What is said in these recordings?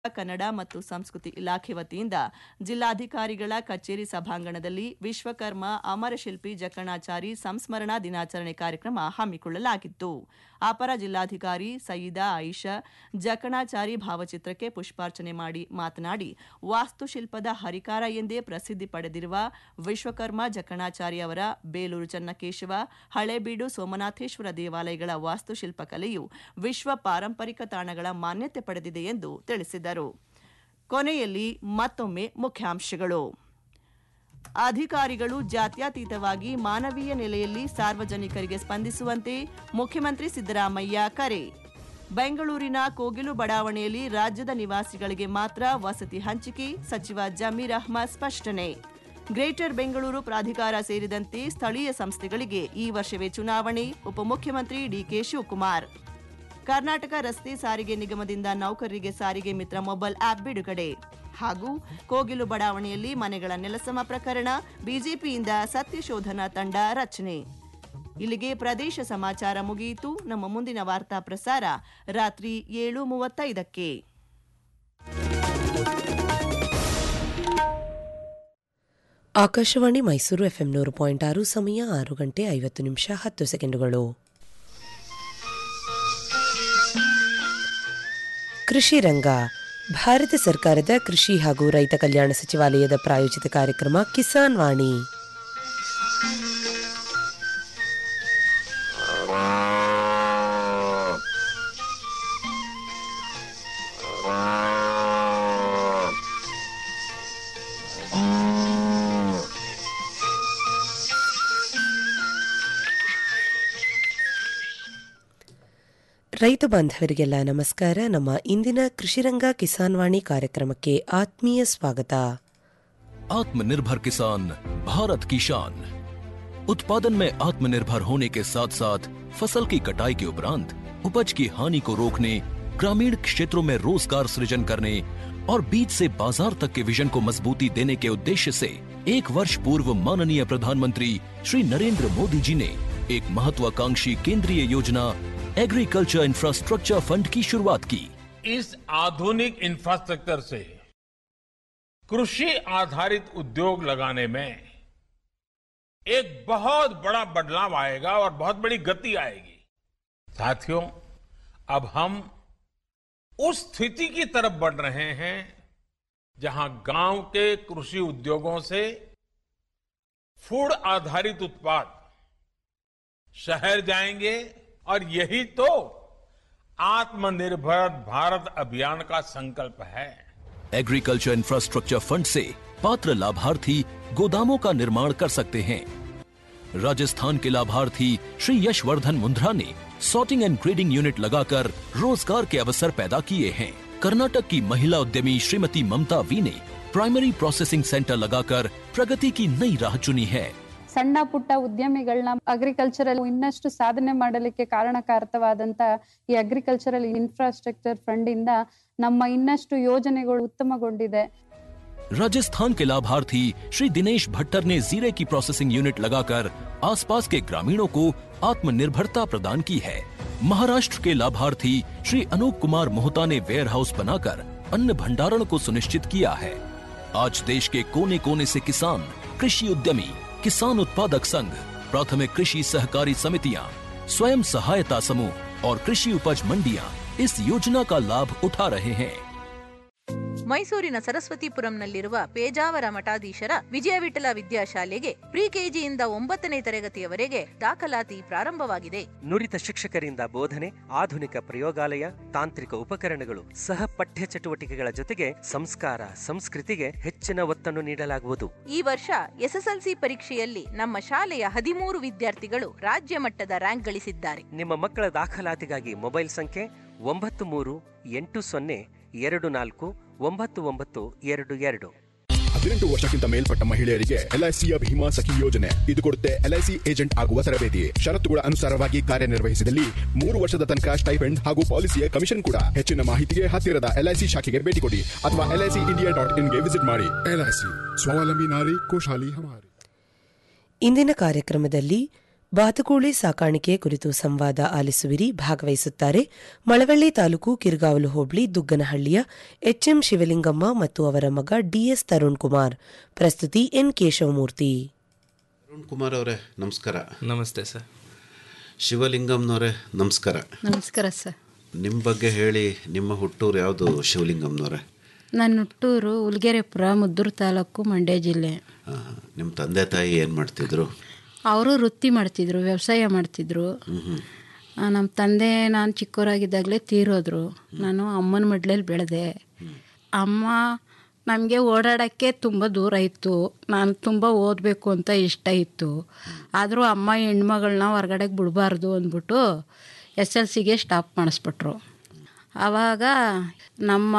ಕನ್ನಡ ಮತ್ತು ಸಂಸ್ಕೃತಿ ಇಲಾಖೆ ವತಿಯಿಂದ ಜಿಲ್ಲಾಧಿಕಾರಿಗಳ ಕಚೇರಿ ಸಭಾಂಗಣದಲ್ಲಿ ವಿಶ್ವಕರ್ಮ ಅಮರಶಿಲ್ಪಿ ಜಕಣಾಚಾರಿ ಸಂಸ್ಮರಣಾ ದಿನಾಚರಣೆ ಕಾರ್ಯಕ್ರಮ ಹಮ್ಮಿಕೊಳ್ಳಲಾಗಿತ್ತು ಅಪರ ಜಿಲ್ಲಾಧಿಕಾರಿ ಸಯೀದಾ ಆಯಿಷಾ ಜಕಣಾಚಾರಿ ಭಾವಚಿತ್ರಕ್ಕೆ ಪುಷ್ಪಾರ್ಚನೆ ಮಾಡಿ ಮಾತನಾಡಿ ವಾಸ್ತುಶಿಲ್ಪದ ಹರಿಕಾರ ಎಂದೇ ಪ್ರಸಿದ್ಧಿ ಪಡೆದಿರುವ ವಿಶ್ವಕರ್ಮ ಜಕಣಾಚಾರಿ ಅವರ ಬೇಲೂರು ಚನ್ನಕೇಶವ ಹಳೇಬೀಡು ಸೋಮನಾಥೇಶ್ವರ ದೇವಾಲಯಗಳ ವಾಸ್ತುಶಿಲ್ಪ ಕಲೆಯು ವಿಶ್ವ ಪಾರಂಪರಿಕ ತಾಣಗಳ ಮಾನ್ಯತೆ ಪಡೆದಿದೆ ಎಂದು ತಿಳಿಸಿದರು ಕೊನೆಯಲ್ಲಿ ಮತ್ತೊಮ್ಮೆ ಮುಖ್ಯಾಂಶಗಳು ಅಧಿಕಾರಿಗಳು ಜಾತ್ಯತೀತವಾಗಿ ಮಾನವೀಯ ನೆಲೆಯಲ್ಲಿ ಸಾರ್ವಜನಿಕರಿಗೆ ಸ್ಪಂದಿಸುವಂತೆ ಮುಖ್ಯಮಂತ್ರಿ ಸಿದ್ದರಾಮಯ್ಯ ಕರೆ ಬೆಂಗಳೂರಿನ ಕೋಗಿಲು ಬಡಾವಣೆಯಲ್ಲಿ ರಾಜ್ಯದ ನಿವಾಸಿಗಳಿಗೆ ಮಾತ್ರ ವಸತಿ ಹಂಚಿಕೆ ಸಚಿವ ಜಮೀರ್ ಅಹ್ಮದ್ ಸ್ಪಷ್ಟನೆ ಗ್ರೇಟರ್ ಬೆಂಗಳೂರು ಪ್ರಾಧಿಕಾರ ಸೇರಿದಂತೆ ಸ್ಥಳೀಯ ಸಂಸ್ಥೆಗಳಿಗೆ ಈ ವರ್ಷವೇ ಚುನಾವಣೆ ಉಪಮುಖ್ಯಮಂತ್ರಿ ಡಿಕೆ ಶಿವಕುಮಾರ್ ಕರ್ನಾಟಕ ರಸ್ತೆ ಸಾರಿಗೆ ನಿಗಮದಿಂದ ನೌಕರರಿಗೆ ಸಾರಿಗೆ ಮಿತ್ರ ಮೊಬೈಲ್ ಆಪ್ ಬಿಡುಗಡೆ ಹಾಗೂ ಕೋಗಿಲು ಬಡಾವಣೆಯಲ್ಲಿ ಮನೆಗಳ ನೆಲಸಮ ಪ್ರಕರಣ ಬಿಜೆಪಿಯಿಂದ ಸತ್ಯಶೋಧನಾ ತಂಡ ರಚನೆ ಇಲ್ಲಿಗೆ ಪ್ರದೇಶ ಸಮಾಚಾರ ಮುಗಿಯಿತು ನಮ್ಮ ಮುಂದಿನ ವಾರ್ತಾ ಪ್ರಸಾರ ರಾತ್ರಿ ಏಳು ಮೂವತ್ತೈದಕ್ಕೆ ಆಕಾಶವಾಣಿ ಮೈಸೂರು ಎಫ್ಎಂ ನೂರು ಪಾಯಿಂಟ್ ಆರು ಸಮಯ ಆರು ಗಂಟೆ ಐವತ್ತು ನಿಮಿಷ ಹತ್ತು ಸೆಕೆಂಡುಗಳು ಕೃಷಿ ರಂಗ ಭಾರತ ಸರ್ಕಾರದ ಕೃಷಿ ಹಾಗೂ ರೈತ ಕಲ್ಯಾಣ ಸಚಿವಾಲಯದ ಪ್ರಾಯೋಜಿತ ಕಾರ್ಯಕ್ರಮ ಕಿಸಾನ್ ವಾಣಿ ರೈತ ಬಾಂಧವರಿಗೆಲ್ಲ ನಮಸ್ಕಾರ ನಮ್ಮ ಇಂದಿನ ಕೃಷಿರಂಗ ಕಿಸಾನ್ ವಾಣಿ ಕಾರ್ಯಕ್ರಮಕ್ಕೆ ಆತ್ಮೀಯ ಸ್ವಾಗತ आत्मनिर्भर किसान भारत की शान उत्पादन में आत्मनिर्भर होने के साथ साथ फसल की कटाई के उपरांत उपज की हानि को रोकने ग्रामीण क्षेत्रों में रोजगार सृजन करने और बीज से बाजार तक के विजन को मजबूती देने के उद्देश्य से एक वर्ष पूर्व माननीय प्रधानमंत्री श्री नरेंद्र मोदी जी ने एक महत्वाकांक्षी केंद्रीय योजना एग्रीकल्चर इंफ्रास्ट्रक्चर फंड की शुरुआत की इस आधुनिक इंफ्रास्ट्रक्चर से कृषि आधारित उद्योग लगाने में एक बहुत बड़ा बदलाव आएगा और बहुत बड़ी गति आएगी साथियों अब हम उस स्थिति की तरफ बढ़ रहे हैं जहां गांव के कृषि उद्योगों से फूड आधारित उत्पाद शहर जाएंगे और यही तो आत्मनिर्भर भारत अभियान का संकल्प है एग्रीकल्चर इंफ्रास्ट्रक्चर फंड से पात्र लाभार्थी गोदामों का निर्माण कर सकते हैं राजस्थान के लाभार्थी श्री यशवर्धन मुंद्रा ने सॉर्टिंग एंड ग्रेडिंग यूनिट लगाकर रोजगार के अवसर पैदा किए हैं कर्नाटक की महिला उद्यमी श्रीमती ममता वी ने प्राइमरी प्रोसेसिंग सेंटर लगाकर प्रगति की नई राह चुनी है ಸಣ್ಣ ಪುಟ್ಟ ಉದ್ಯಮಿಗಳನ್ನ ಅಗ್ರಿಕಲ್ಚರಲ್ ಇನ್ನಷ್ಟು ಸಾಧನೆ ಮಾಡಲಿಕ್ಕೆ ಕಾರಣಕಾರಕವಾದಂತ ಈ ಅಗ್ರಿಕಲ್ಚರಲ್ ಇನ್ಫ್ರಾಸ್ಟ್ರಕ್ಚರ್ ಫಂಡ್ ಇಂದ ನಮ್ಮ ಇನ್ನಷ್ಟು ಯೋಜನೆಗಳು ಉತ್ತಮಗೊಂಡಿದೆ राजस्थान के लाभार्थी श्री दिनेश भट्टर ने जीरे की प्रोसेसिंग यूनिट लगाकर आसपास के ग्रामीणों को आत्मनिर्भरता प्रदान की है महाराष्ट्र के लाभार्थी श्री अनूप कुमार मोहता ने वेयर हाउस बनाकर अन्न भंडारण को सुनिश्चित किया है आज देश के कोने कोने से किसान कृषि उद्यमी किसान उत्पादक संघ प्राथमिक कृषि सहकारी समितियां स्वयं सहायता समूह और कृषि उपज मंडियां इस योजना का लाभ उठा रहे हैं ಮೈಸೂರಿನ ಸರಸ್ವತಿಪುರಂನಲ್ಲಿರುವ ಪೇಜಾವರ ಮಠಾಧೀಶರ ವಿಜಯ ವಿಠಲ ವಿದ್ಯಾಶಾಲೆಗೆ ಪ್ರಿ ಕೆಜಿಯಿಂದ ಒಂಬತ್ತನೇ ತರಗತಿಯವರೆಗೆ ದಾಖಲಾತಿ ಪ್ರಾರಂಭವಾಗಿದೆ ನುರಿತ ಶಿಕ್ಷಕರಿಂದ ಬೋಧನೆ ಆಧುನಿಕ ಪ್ರಯೋಗಾಲಯ ತಾಂತ್ರಿಕ ಉಪಕರಣಗಳು ಸಹ ಪಠ್ಯ ಚಟುವಟಿಕೆಗಳ ಜೊತೆಗೆ ಸಂಸ್ಕಾರ ಸಂಸ್ಕೃತಿಗೆ ಹೆಚ್ಚಿನ ಒತ್ತನ್ನು ನೀಡಲಾಗುವುದು ಈ ವರ್ಷ ಎಸ್ಎಸ್ಎಲ್ಸಿ ಪರೀಕ್ಷೆಯಲ್ಲಿ ನಮ್ಮ ಶಾಲೆಯ ಹದಿಮೂರು ವಿದ್ಯಾರ್ಥಿಗಳು ರಾಜ್ಯ ಮಟ್ಟದ ರ್ಯಾಂಕ್ ಗಳಿಸಿದ್ದಾರೆ ನಿಮ್ಮ ಮಕ್ಕಳ ದಾಖಲಾತಿಗಾಗಿ ಮೊಬೈಲ್ ಸಂಖ್ಯೆ ಒಂಬತ್ತು ಮೂರು ಎಂಟು ಸೊನ್ನೆ ಎರಡು ನಾಲ್ಕು ಒಂಬತ್ತು ಒಂಬತ್ತು ಎರಡು ಎರಡು ಹದಿನೆಂಟು ವರ್ಷಕ್ಕಿಂತ ಮೇಲ್ಪಟ್ಟ ಮಹಿಳೆಯರಿಗೆ ಎಲ್ಐಸಿಯ ಭೀಮಾ ಸಖಿ ಯೋಜನೆ ಇದು ಕೊಡುತ್ತೆ ಎಲ್ಐಸಿ ಏಜೆಂಟ್ ಆಗುವ ತರಬೇತಿ ಷರತ್ತುಗಳ ಅನುಸಾರವಾಗಿ ಕಾರ್ಯನಿರ್ವಹಿಸಿದಲ್ಲಿ ಮೂರು ವರ್ಷದ ತನಕ ಸ್ಟೈಫೆಂಡ್ ಹಾಗೂ ಪಾಲಿಸಿಯ ಕಮಿಷನ್ ಕೂಡ ಹೆಚ್ಚಿನ ಮಾಹಿತಿಗೆ ಹತ್ತಿರದ ಎಲ್ಐಸಿ ಶಾಖೆಗೆ ಭೇಟಿ ಕೊಡಿ ಅಥವಾ ಎಲ್ಐಸಿ ಇಂಡಿಯಾ ಡಾಟ್ ಇನ್ಗೆ ವಿಸಿಟ್ ಮಾಡಿ ಎಲ್ಐಸಿ ಸ್ವಾವಲಂಬಿ ನಾರಿ ಕೋಶಾಲಿ ಹಮಾರಿ ಇಂದಿನ ಕಾರ್ಯಕ್ರಮದಲ್ಲಿ ಬಾತುಕೋಳಿ ಸಾಕಾಣಿಕೆ ಕುರಿತು ಸಂವಾದ ಆಲಿಸುವಿರಿ ಭಾಗವಹಿಸುತ್ತಾರೆ ಮಳವಳ್ಳಿ ತಾಲೂಕು ಕಿರ್ಗಾವಲು ಹೋಬಳಿ ದುಗ್ಗನಹಳ್ಳಿಯ ಎಚ್ಎಂ ಶಿವಲಿಂಗಮ್ಮ ಮತ್ತು ಅವರ ಮಗ ಡಿಎಸ್ ತರುಣ್ ಕುಮಾರ್ ಪ್ರಸ್ತುತಿ ಎನ್ ಕೇಶವಮೂರ್ತಿ ಅರುಣ್ ಕುಮಾರ್ ಅವರೇ ನಮಸ್ಕಾರ ನಮಸ್ತೆ ಸರ್ ಶಿವಲಿಂಗಂನವರೇ ನಮಸ್ಕಾರ ನಮಸ್ಕಾರ ಸರ್ ನಿಮ್ಮ ಬಗ್ಗೆ ಹೇಳಿ ನಿಮ್ಮ ಹುಟ್ಟೂರು ಯಾವುದು ಶಿವಲಿಂಗಂನವರೇ ನನ್ನ ಹುಟ್ಟೂರು ಉಲ್ಗೆರೆಪುರ ಮುದ್ದೂರು ತಾಲೂಕು ಮಂಡ್ಯ ಜಿಲ್ಲೆ ಆ, ನಿಮ್ಮ ತಂದೆ ತಾಯಿ ಏನು ಮಾಡ್ತಿದ್ರು ಅವರು ವೃತ್ತಿ ಮಾಡ್ತಿದ್ರು ವ್ಯವಸಾಯ ಮಾಡ್ತಿದ್ರು ಆ, ನಮ್ಮ ತಂದೆ ನಾನು ಚಿಕ್ಕವರಾಗಿದ್ದಾಗಲೇ ತೀರೋದ್ರು ನಾನು ಅಮ್ಮನ ಮಡ್ಲಲ್ಲಿ ಬೆಳೆದೆ ಅಮ್ಮ ನಮಗೆ ಓಡಾಡೋಕ್ಕೆ ತುಂಬ ದೂರ ಇತ್ತು ನಾನು ತುಂಬ ಓದಬೇಕು ಅಂತ ಇಷ್ಟ ಇತ್ತು ಆದರೂ ಅಮ್ಮ ಹೆಣ್ಮಗಳನ್ನ ಹೊರ್ಗಡೆಗೆ ಬಿಡಬಾರ್ದು ಅಂದ್ಬಿಟ್ಟು ಎಸ್ ಎಲ್ ಸಿಗೆ ಸ್ಟಾಪ್ ಮಾಡಿಸ್ಬಿಟ್ರು ಆವಾಗ ನಮ್ಮ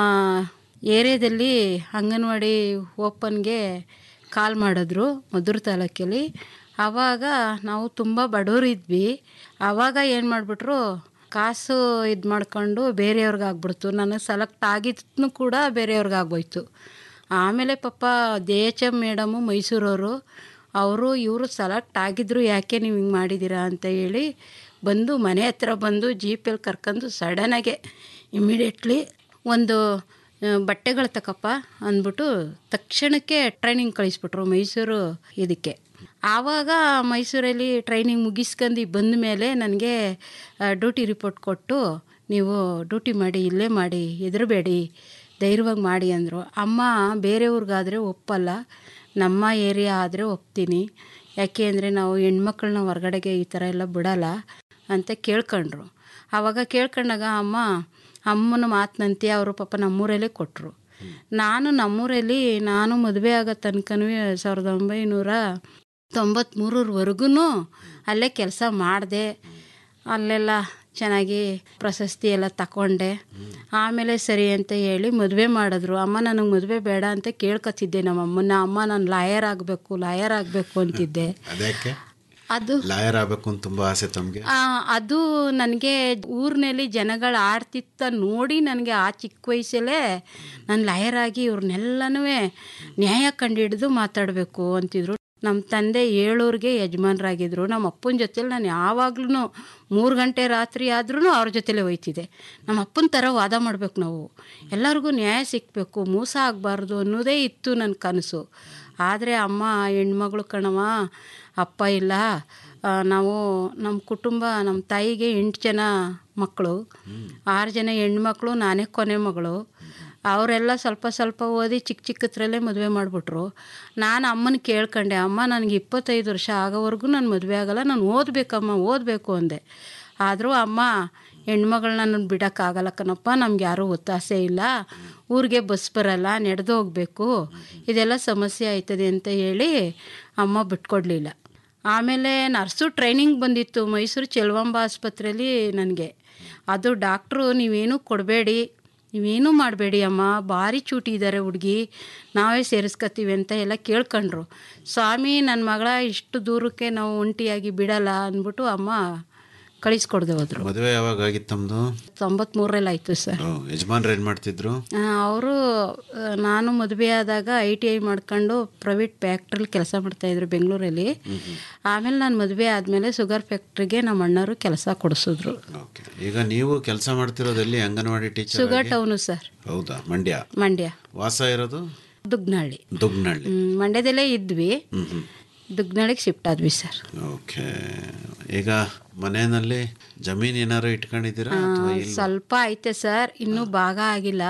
ಏರಿಯಾದಲ್ಲಿ ಅಂಗನವಾಡಿ ಓಪನ್ಗೆ ಕಾಲ್ ಮಾಡಿದ್ರು ಮಧುರ ತಾಲೂಕಲ್ಲಿ ಆವಾಗ ನಾವು ತುಂಬ ಬಡವರು ಇದ್ವಿ ಆವಾಗ ಏನು ಮಾಡಿಬಿಟ್ರು ಕಾಸು ಇದು ಮಾಡ್ಕೊಂಡು ಬೇರೆಯವ್ರಿಗೆ ಆಗ್ಬಿಡ್ತು ನನಗೆ ಸೆಲೆಕ್ಟ್ ಆಗಿದ್ದೂ ಕೂಡ ಬೇರೆಯವ್ರಿಗೆ ಆಗೋಯ್ತು ಆಮೇಲೆ ಪಾಪ ದೇ ಎಚ್ ಎಮ್ ಮೇಡಮು ಮೈಸೂರವರು ಅವರು ಇವರು ಸೆಲೆಕ್ಟ್ ಆಗಿದ್ರು ಯಾಕೆ ನೀವು ಹಿಂಗೆ ಮಾಡಿದ್ದೀರಾ ಅಂತ ಹೇಳಿ ಬಂದು ಮನೆ ಹತ್ರ ಬಂದು ಜೀಪಲ್ಲಿ ಕರ್ಕೊಂಡು ಸಡನ್ನಾಗೆ ಇಮಿಡಿಯೇಟ್ಲಿ ಒಂದು ಬಟ್ಟೆಗಳು ತಕಪ್ಪ ಅಂದ್ಬಿಟ್ಟು ತಕ್ಷಣಕ್ಕೆ ಟ್ರೈನಿಂಗ್ ಕಳಿಸ್ಬಿಟ್ರು ಮೈಸೂರು ಇದಕ್ಕೆ ಆವಾಗ ಮೈಸೂರಲ್ಲಿ ಟ್ರೈನಿಂಗ್ ಮುಗಿಸ್ಕೊಂಡು ಬಂದ ಮೇಲೆ ನನಗೆ ಡ್ಯೂಟಿ ರಿಪೋರ್ಟ್ ಕೊಟ್ಟು ನೀವು ಡ್ಯೂಟಿ ಮಾಡಿ ಇಲ್ಲೇ ಮಾಡಿ ಹೆದರಬೇಡಿ ಧೈರ್ಯವಾಗಿ ಮಾಡಿ ಅಂದರು ಅಮ್ಮ ಬೇರೆ ಊರಿಗಾದರೆ ಒಪ್ಪಲ್ಲ ನಮ್ಮ ಏರಿಯಾ ಆದರೆ ಒಪ್ತೀನಿ ಯಾಕೆ ಅಂದರೆ ನಾವು ಹೆಣ್ಮಕ್ಳನ್ನ ಹೊರ್ಗಡೆಗೆ ಈ ಥರ ಎಲ್ಲ ಬಿಡಲ್ಲ ಅಂತ ಕೇಳ್ಕೊಂಡ್ರು ಆವಾಗ ಕೇಳ್ಕೊಂಡಾಗ ಅಮ್ಮ ಅಮ್ಮನ ಮಾತಿನಂತೆ ಅವರು ಪಾಪ ನಮ್ಮೂರಲ್ಲೇ ಕೊಟ್ಟರು ನಾನು ನಮ್ಮೂರಲ್ಲಿ ನಾನು ಮದುವೆ ಆಗೋ ತನಕನೂ ಸಾವಿರದ ಒಂಬೈನೂರ ತೊಂಬತ್ತ್ಮೂರರವರೆಗೂ ಅಲ್ಲೇ ಕೆಲಸ ಮಾಡಿದೆ ಅಲ್ಲೆಲ್ಲ ಚೆನ್ನಾಗಿ ಪ್ರಶಸ್ತಿ ಎಲ್ಲ ತಗೊಂಡೆ ಆಮೇಲೆ ಸರಿ ಅಂತ ಹೇಳಿ ಮದುವೆ ಮಾಡಿದ್ರು ಅಮ್ಮ ನನಗೆ ಮದುವೆ ಬೇಡ ಅಂತ ಕೇಳ್ಕೊತಿದ್ದೆ ನಮ್ಮ ಅಮ್ಮನ ಅಮ್ಮ ನಾನು ಲಾಯರ್ ಆಗಬೇಕು ಲಾಯರ್ ಆಗಬೇಕು ಅಂತಿದ್ದೆ ಅದಕ್ಕೆ ಅದು ಲಾಯರ್ ಆಗಬೇಕು ಅಂತ ತುಂಬ ಆಸೆ ತಮಗೆ ಆ, ಅದು ನನಗೆ ಊರಿನಲ್ಲಿ ಜನಗಳು ಆಡ್ತಿತ್ತ ನೋಡಿ ನನಗೆ ಆ ಚಿಕ್ಕ ವಯಸ್ಸಲ್ಲೇ ನಾನು ಲಾಯರಾಗಿ ಇವ್ರನ್ನೆಲ್ಲನೂ ನ್ಯಾಯ ಕಂಡುಹಿಡಿದು ಮಾತಾಡಬೇಕು ಅಂತಿದ್ರು ನಮ್ಮ ತಂದೆ ಏಳೂರಿಗೆ ಯಜಮಾನ್ರಾಗಿದ್ದರು ನಮ್ಮ ಅಪ್ಪನ ಜೊತೆಲಿ ನಾನು ಯಾವಾಗ್ಲೂ ಮೂರು ಗಂಟೆ ರಾತ್ರಿ ಆದ್ರೂ ಅವ್ರ ಜೊತೆಲೇ ಹೋಯ್ತಿದ್ದೆ ನಮ್ಮ ಅಪ್ಪನ ಥರ ವಾದ ಮಾಡಬೇಕು ನಾವು ಎಲ್ಲರಿಗೂ ನ್ಯಾಯ ಸಿಕ್ಕಬೇಕು ಮೋಸ ಆಗಬಾರ್ದು ಅನ್ನೋದೇ ಇತ್ತು ನನ್ನ ಕನಸು ಆದರೆ ಅಮ್ಮ ಹೆಣ್ಮಗಳು ಕಣವ ಅಪ್ಪ ಇಲ್ಲ ಆ, ನಾವು ನಮ್ಮ ಕುಟುಂಬ ನಮ್ಮ ತಾಯಿಗೆ ಎಂಟು ಜನ ಮಕ್ಕಳು ಆರು ಜನ ಹೆಣ್ಮಕ್ಳು ನಾನೇ ಕೊನೆ ಮಗಳು ಅವರೆಲ್ಲ ಸ್ವಲ್ಪ ಸ್ವಲ್ಪ ಓದಿ ಚಿಕ್ಕ ಚಿಕ್ಕದ್ರಲ್ಲೇ ಮದುವೆ ಮಾಡಿಬಿಟ್ರು ನಾನು ಅಮ್ಮನ ಕೇಳ್ಕೊಂಡೆ ಅಮ್ಮ ನನಗೆ ಇಪ್ಪತ್ತೈದು ವರ್ಷ ಆಗೋವರೆಗೂ ನಾನು ಮದುವೆ ಆಗಲ್ಲ ನಾನು ಓದಬೇಕಮ್ಮ ಓದಬೇಕು ಅಂದೆ ಆದರೂ ಅಮ್ಮ ಹೆಣ್ಮಗಳನ್ನ ನಾನು ಬಿಡೋಕ್ಕಾಗಲ್ಲ ಕಣಪ್ಪ ನಮ್ಗೆ ಯಾರೂ ಒತ್ತಾಸೆ ಇಲ್ಲ ಊರಿಗೆ ಬಸ್ ಬರಲ್ಲ ನಡೆದು ಹೋಗಬೇಕು ಇದೆಲ್ಲ ಸಮಸ್ಯೆ ಆಯ್ತದೆ ಅಂತ ಹೇಳಿ ಅಮ್ಮ ಬಿಟ್ಕೊಡ್ಲಿಲ್ಲ ಆಮೇಲೆ ನರ್ಸು ಟ್ರೈನಿಂಗ್ ಬಂದಿತ್ತು ಮೈಸೂರು ಚೆಲುವಾಂಬ ಆಸ್ಪತ್ರೆಯಲ್ಲಿ ನನಗೆ ಅದು ಡಾಕ್ಟ್ರು ನೀವೇನೂ ಕೊಡಬೇಡಿ ನೀವೇನೂ ಮಾಡಬೇಡಿ ಅಮ್ಮ ಭಾರಿ ಚೂಟಿ ಇದ್ದಾರೆ ಹುಡುಗಿ ನಾವೇ ಸೇರಿಸ್ಕೊತೀವಿ ಅಂತ ಎಲ್ಲ ಕೇಳ್ಕೊಂಡ್ರು ಸ್ವಾಮಿ ನನ್ನ ಮಗಳ ಇಷ್ಟು ದೂರಕ್ಕೆ ನಾವು ಒಂಟಿಯಾಗಿ ಬಿಡಲ್ಲ ಅಂದ್ಬಿಟ್ಟು ಅಮ್ಮ ಕಳಿಸ್ಕೊಡ್ದೆ ಹೋದ್ರು ಮದುವೆ ಯಾವಾಗ ಆಗಿತ್ತು ತಮ್ಮದು ತೊಂಬತ್ಮೂರರಲ್ಲಿ ಆಯಿತು ಸರ್ ಯಜಮಾನ್ರು ಏನು ಮಾಡ್ತಿದ್ರು ಅವರು ನಾನು ಮದುವೆ ಆದಾಗ ಐ ಟಿ ಐ ಮಾಡ್ಕೊಂಡು ಪ್ರೈವೇಟ್ ಫ್ಯಾಕ್ಟ್ರಿಲಿ ಕೆಲಸ ಮಾಡ್ತಾಯಿದ್ರು ಬೆಂಗಳೂರಲ್ಲಿ ಆಮೇಲೆ ನಾನು ಮದುವೆ ಆದಮೇಲೆ ಶುಗರ್ ಫ್ಯಾಕ್ಟ್ರಿಗೆ ನಮ್ಮ ಅಣ್ಣರು ಕೆಲಸ ಕೊಡಿಸಿದ್ರು ಈಗ ನೀವು ಕೆಲಸ ಮಾಡ್ತಿರೋದಲ್ಲಿ anganwadi teacher sugar town sir ಹೌದಾ ಮಂಡ್ಯ ಮಂಡ್ಯ ವಾಸ ಇರೋದು ದುಗ್ನಹಳ್ಳಿ ದುಗ್ನಳ್ಳಿ ಹ್ಮ್, ಮಂಡ್ಯದಲ್ಲೇ ಇದ್ವಿ ಹ್ಮ್ ಹ್ಮ್ ದುಗ್ನಹಳ್ಳಿಗೆ ಶಿಫ್ಟ್ ಆದ್ವಿ ಸರ್ ಓಕೆ ಈಗ ಮನೆಯಲ್ಲಿ ಜಮೀನ್ ಏನಾರು ಇಟ್ಕೊಂಡಿದ್ದೀರಾ ಆ, ಅಥವಾ ಇಲ್ಲ ಸ್ವಲ್ಪ ಐತೆ ಸರ್ ಇನ್ನೂ ಭಾಗ ಆಗಿಲ್ಲ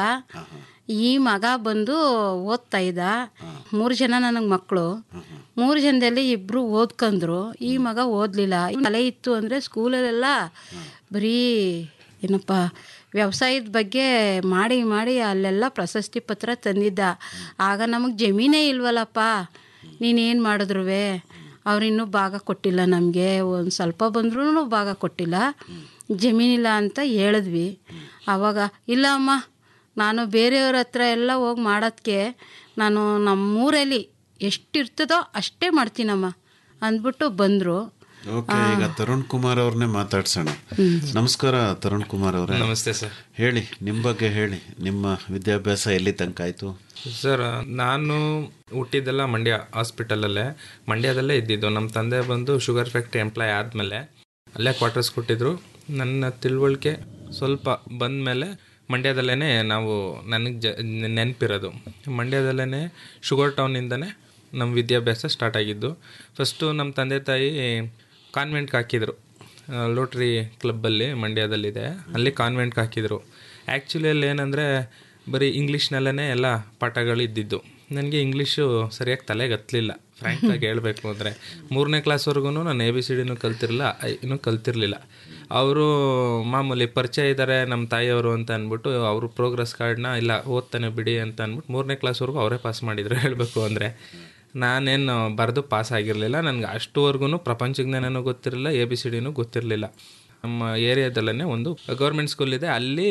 ಈ ಮಗ ಬಂದು ಓದ್ತಾ ಇದ್ದ ಮೂರು ಜನ ನನಗೆ ಮಕ್ಕಳು ಮೂರು ಜನದಲ್ಲಿ ಇಬ್ರು ಓದ್ಕೊಂಡ್ರು ಈ ಮಗ ಓದ್ಲಿಲ್ಲ ತಲೆ ಇತ್ತು ಅಂದರೆ ಸ್ಕೂಲಲ್ಲೆಲ್ಲ ಬರೀ ಏನಪ್ಪ ವ್ಯವಸಾಯದ ಬಗ್ಗೆ ಮಾಡಿ ಮಾಡಿ ಅಲ್ಲೆಲ್ಲ ಪ್ರಶಸ್ತಿ ಪತ್ರ ತಂದಿದ್ದ ಆಗ ನಮಗೆ ಜಮೀನೇ ಇಲ್ವಲ್ಲಪ್ಪ ನೀನೇನು ಮಾಡಿದ್ರು ಅವರಿನ್ನೂ ಭಾಗ ಕೊಟ್ಟಿಲ್ಲ ನಮಗೆ ಒಂದು ಸ್ವಲ್ಪ ಬಂದ್ರೂ ಭಾಗ ಕೊಟ್ಟಿಲ್ಲ ಜಮೀನಿಲ್ಲ ಅಂತ ಹೇಳಿದ್ವಿ ಆವಾಗ ಇಲ್ಲ ಅಮ್ಮ ನಾನು ಬೇರೆಯವ್ರ ಹತ್ರ ಎಲ್ಲ ಹೋಗಿ ಮಾಡೋದಕ್ಕೆ ನಾನು ನಮ್ಮೂರಲ್ಲಿ ಎಷ್ಟಿರ್ತದೋ ಅಷ್ಟೇ ಮಾಡ್ತೀನಮ್ಮ ಅಂದ್ಬಿಟ್ಟು ಬಂದರು ಓಕೆ ಈಗ ತರುಣ್ ಕುಮಾರ್ ಅವ್ರನ್ನೇ ಮಾತಾಡ್ಸೋಣ ನಮಸ್ಕಾರ ತರುಣ್ ಕುಮಾರ್ ಅವರೇ ನಮಸ್ತೆ ಸರ್ ಹೇಳಿ ನಿಮ್ಮ ಬಗ್ಗೆ ಹೇಳಿ ನಿಮ್ಮ ವಿದ್ಯಾಭ್ಯಾಸ ಎಲ್ಲಿ ತನಕ ಆಯ್ತು ಸರ್ ನಾನು ಹುಟ್ಟಿದ್ದೆಲ್ಲ ಮಂಡ್ಯ ಹಾಸ್ಪಿಟಲಲ್ಲೇ ಮಂಡ್ಯದಲ್ಲೇ ಇದ್ದಿದ್ದು ನಮ್ಮ ತಂದೆ ಬಂದು ಶುಗರ್ ಫ್ಯಾಕ್ಟ್ರಿ ಎಂಪ್ಲಾಯ್ ಆದಮೇಲೆ ಅಲ್ಲೇ ಕ್ವಾರ್ಟರ್ಸ್ ಕೊಟ್ಟಿದ್ರು ನನ್ನ ತಿಳುವಳಿಕೆ ಸ್ವಲ್ಪ ಬಂದ ಮೇಲೆ ಮಂಡ್ಯದಲ್ಲೇ ನಾವು ನನಗೆ ಜ ನೆನಪಿರೋದು ಮಂಡ್ಯದಲ್ಲೇ ಶುಗರ್ ಟೌನಿಂದನೇ ನಮ್ಮ ವಿದ್ಯಾಭ್ಯಾಸ ಸ್ಟಾರ್ಟ್ ಆಗಿದ್ದು ಫಸ್ಟು ನಮ್ಮ ತಂದೆ ತಾಯಿ ಕಾನ್ವೆಂಟ್ಗೆ ಹಾಕಿದರು ಲೋಟ್ರಿ ಕ್ಲಬ್ಬಲ್ಲಿ ಮಂಡ್ಯದಲ್ಲಿದೆ ಅಲ್ಲಿ ಕಾನ್ವೆಂಟ್ಗೆ ಹಾಕಿದರು ಆ್ಯಕ್ಚುಲಿ ಅಲ್ಲಿ ಏನಂದರೆ ಬರೀ ಇಂಗ್ಲೀಷ್ನಲ್ಲೇ ಎಲ್ಲ ಪಾಠಗಳು ಇದ್ದಿದ್ದು ನನಗೆ ಇಂಗ್ಲೀಷು ಸರಿಯಾಗಿ ತಲೆಗೆ ಹತ್ತಲಿಲ್ಲ ಫ್ರ್ಯಾಂಕಾಗಿ ಹೇಳಬೇಕು ಅಂದರೆ ಮೂರನೇ ಕ್ಲಾಸ್ವರೆಗೂ ನಾನು ಎ ಬಿ ಸಿ ಡಿನೂ ಕಲ್ತಿರಲಿಲ್ಲ ಇನ್ನೂ ಕಲ್ತಿರಲಿಲ್ಲ ಅವರು ಮಾಮೂಲಿ ಪರಿಚಯ ಇದ್ದಾರೆ ನಮ್ಮ ತಾಯಿಯವರು ಅಂತ ಅಂದ್ಬಿಟ್ಟು ಅವರು ಪ್ರೋಗ್ರೆಸ್ ಕಾರ್ಡ್ನ ಇಲ್ಲ ಓದ್ತಾನೆ ಬಿಡಿ ಅಂತ ಅಂದ್ಬಿಟ್ಟು ಮೂರನೇ ಕ್ಲಾಸ್ವರೆಗೂ ಅವರೇ ಪಾಸ್ ಮಾಡಿದ್ರು ಹೇಳಬೇಕು ಅಂದರೆ ನಾನೇನು ಬರೆದು ಪಾಸ್ ಆಗಿರಲಿಲ್ಲ ನನಗೆ ಅಷ್ಟುವರೆಗೂ ಪ್ರಪಂಚ ಜ್ಞಾನನೂ ಗೊತ್ತಿರಲಿಲ್ಲ ಎ ಬಿ ಸಿ ಡಿನೂ ಗೊತ್ತಿರಲಿಲ್ಲ ನಮ್ಮ ಏರಿಯಾದಲ್ಲೇ ಒಂದು ಗೌರ್ಮೆಂಟ್ ಸ್ಕೂಲ್ ಇದೆ ಅಲ್ಲಿ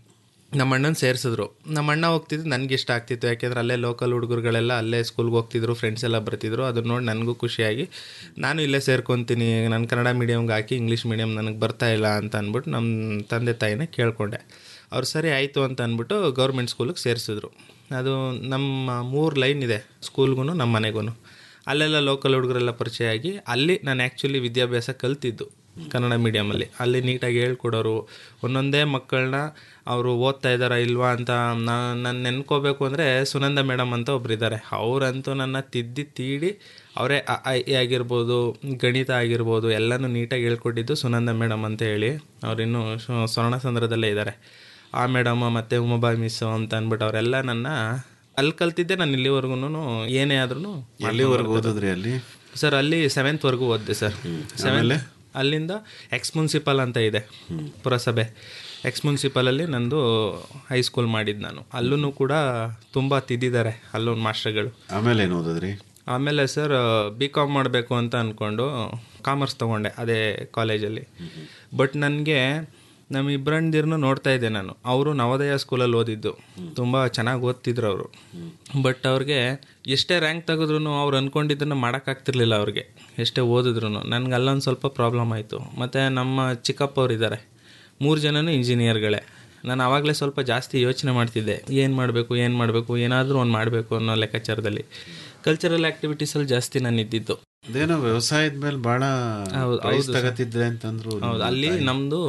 ನಮ್ಮ ಅಣ್ಣನ ಸೇರಿಸಿದ್ರು ನಮ್ಮ ಅಣ್ಣ ಹೋಗ್ತಿದ್ದು ನನಗೆ ಇಷ್ಟ ಆಗ್ತಿತ್ತು ಯಾಕೆಂದ್ರೆ ಅಲ್ಲೇ ಲೋಕಲ್ ಹುಡುಗರುಗಳೆಲ್ಲ ಅಲ್ಲೇ ಸ್ಕೂಲ್ಗೆ ಹೋಗ್ತಿದ್ರು ಫ್ರೆಂಡ್ಸ್ ಎಲ್ಲ ಬರ್ತಿದ್ರು ಅದನ್ನ ನೋಡಿ ನನಗೂ ಖುಷಿಯಾಗಿ ನಾನು ಇಲ್ಲೇ ಸೇರ್ಕೊತೀನಿ ನಾನು ಕನ್ನಡ ಮೀಡಿಯಮ್ಗೆ ಹಾಕಿ ಇಂಗ್ಲೀಷ್ ಮೀಡಿಯಮ್ ನನಗೆ ಬರ್ತಾ ಇಲ್ಲ ಅಂತ ಅಂದ್ಬಿಟ್ಟು ನಮ್ಮ ತಂದೆ ತಾಯಿನೇ ಕೇಳಿಕೊಂಡೆ ಅವ್ರು ಸರಿ ಆಯಿತು ಅಂತ ಅಂದ್ಬಿಟ್ಟು ಗೌರ್ಮೆಂಟ್ ಸ್ಕೂಲಿಗೆ ಸೇರಿಸಿದ್ರು ಅದು ನಮ್ಮ ಮೂರು ಲೈನ್ ಇದೆ ಸ್ಕೂಲ್ಗೂ ನಮ್ಮ ಮನೆಗೂ ಅಲ್ಲೆಲ್ಲ ಲೋಕಲ್ ಹುಡುಗರೆಲ್ಲ ಪರಿಚಯ ಆಗಿ ಅಲ್ಲಿ ನಾನು ಆ್ಯಕ್ಚುಲಿ ವಿದ್ಯಾಭ್ಯಾಸ ಕಲ್ತಿದ್ದು ಕನ್ನಡ ಮೀಡಿಯಮಲ್ಲಿ ಅಲ್ಲಿ ನೀಟಾಗಿ ಹೇಳ್ಕೊಡೋರು ಒಂದೊಂದೇ ಮಕ್ಕಳನ್ನ ಅವರು ಓದ್ತಾ ಇದ್ದಾರಾ ಇಲ್ವಾ ಅಂತ ನಾನು ನೆನ್ಕೋಬೇಕು ಅಂದರೆ ಸುನಂದ ಮೇಡಮ್ ಅಂತ ಒಬ್ರು ಇದ್ದಾರೆ ಅವರಂತೂ ನನ್ನ ತಿದ್ದಿ ತೀಡಿ ಅವರೇ ಅ ಆ, ಇ ಆಗಿರ್ಬೋದು ಗಣಿತ ಆಗಿರ್ಬೋದು ಎಲ್ಲನೂ ನೀಟಾಗಿ ಹೇಳ್ಕೊಟ್ಟಿದ್ದು ಸುನಂದ ಮೇಡಮ್ ಅಂತ ಹೇಳಿ ಅವರಿನ್ನೂ ಸ್ವರ್ಣಸಂದ್ರದಲ್ಲೇ ಇದ್ದಾರೆ ಆ ಮೇಡಮ್ ಮತ್ತು ಉಮಾಬಾಯಿ ಮಿಸ್ಸು ಅಂತ ಅಂದ್ಬಿಟ್ಟು ಅವರೆಲ್ಲ ನನ್ನ ಅಲ್ಲಿ ಕಲ್ತಿದ್ದೆ ನಾನು ಇಲ್ಲಿವರೆಗೂ ಏನೇ ಆದ್ರೂ ಎಲ್ಲಿವರೆಗೂ ಓದಿದ್ರಿ ಅಲ್ಲಿ ಸರ್ ಅಲ್ಲಿ ಸೆವೆಂತ್ವರೆಗೂ ಓದಿದೆ ಸರ್ ಸೆವೆಂತ್ ಅಲ್ಲಿಂದ ಎಕ್ಸ್ ಮುನ್ಸಿಪಲ್ ಅಂತ ಇದೆ ಪುರಸಭೆ ಎಕ್ಸ್ ಮುನ್ಸಿಪಲಲ್ಲಿ ನಂದು ಹೈಸ್ಕೂಲ್ ಮಾಡಿದ್ದು ನಾನು ಅಲ್ಲೂ ಕೂಡ ತುಂಬ ತಿದ್ದಿದ್ದಾರೆ ಅಲ್ಲೊಂದು ಮಾಸ್ಟರ್ಗಳು ಆಮೇಲೆ ಏನು ಓದಿದ್ರಿ ಆಮೇಲೆ ಸರ್ ಬಿ ಕಾಮ್ ಮಾಡಬೇಕು ಅಂತ ಅಂದ್ಕೊಂಡು ಕಾಮರ್ಸ್ ತೊಗೊಂಡೆ ಅದೇ ಕಾಲೇಜಲ್ಲಿ ಬಟ್ ನನಗೆ ನಮ್ಮ ಇಬ್ಬರಂದಿರನ್ನು ನೋಡ್ತಾ ಇದ್ದೆ ನಾನು ಅವರು ನವೋದಯ ಸ್ಕೂಲಲ್ಲಿ ಓದಿದ್ದು ತುಂಬ ಚೆನ್ನಾಗಿ ಓದ್ತಿದ್ರು ಅವರು ಬಟ್ ಅವ್ರಿಗೆ ಎಷ್ಟೇ ರ್ಯಾಂಕ್ ತೆಗೆದ್ರೂ ಅವ್ರು ಅಂದ್ಕೊಂಡಿದ್ದನ್ನು ಮಾಡೋಕ್ಕಾಗ್ತಿರ್ಲಿಲ್ಲ ಅವ್ರಿಗೆ ಎಷ್ಟೇ ಓದಿದ್ರು ನನಗೆ ಅಲ್ಲೊಂದು ಸ್ವಲ್ಪ ಪ್ರಾಬ್ಲಮ್ ಆಯಿತು ಮತ್ತು ನಮ್ಮ ಚಿಕ್ಕಪ್ಪ ಅವ್ರು ಇದ್ದಾರೆ ಮೂರು ಜನನೂ ಇಂಜಿನಿಯರ್ಗಳೇ ನಾನು ಆವಾಗಲೇ ಸ್ವಲ್ಪ ಜಾಸ್ತಿ ಯೋಚನೆ ಮಾಡ್ತಿದ್ದೆ ಏನು ಮಾಡಬೇಕು ಏನು ಮಾಡಬೇಕು ಏನಾದರೂ ಒಂದು ಮಾಡಬೇಕು ಅನ್ನೋ ಲೆಕ್ಕಾಚಾರದಲ್ಲಿ ಕಲ್ಚರಲ್ ಆ್ಯಕ್ಟಿವಿಟೀಸಲ್ಲಿ ಜಾಸ್ತಿ ನಾನು ಇದ್ದಿದ್ದು ಅದೇನೋ ವ್ಯವಸಾಯದ ಮೇಲೆ ಬಹಳ ಹೌದು, ಪ್ರೈಸ್ ಹೌದು ಸರ್. ತಗತಿದ್ರೆ ಅಂತಂದ್ರು ಹೌದು ಅಲ್ಲಿ ನಮ್ಮದು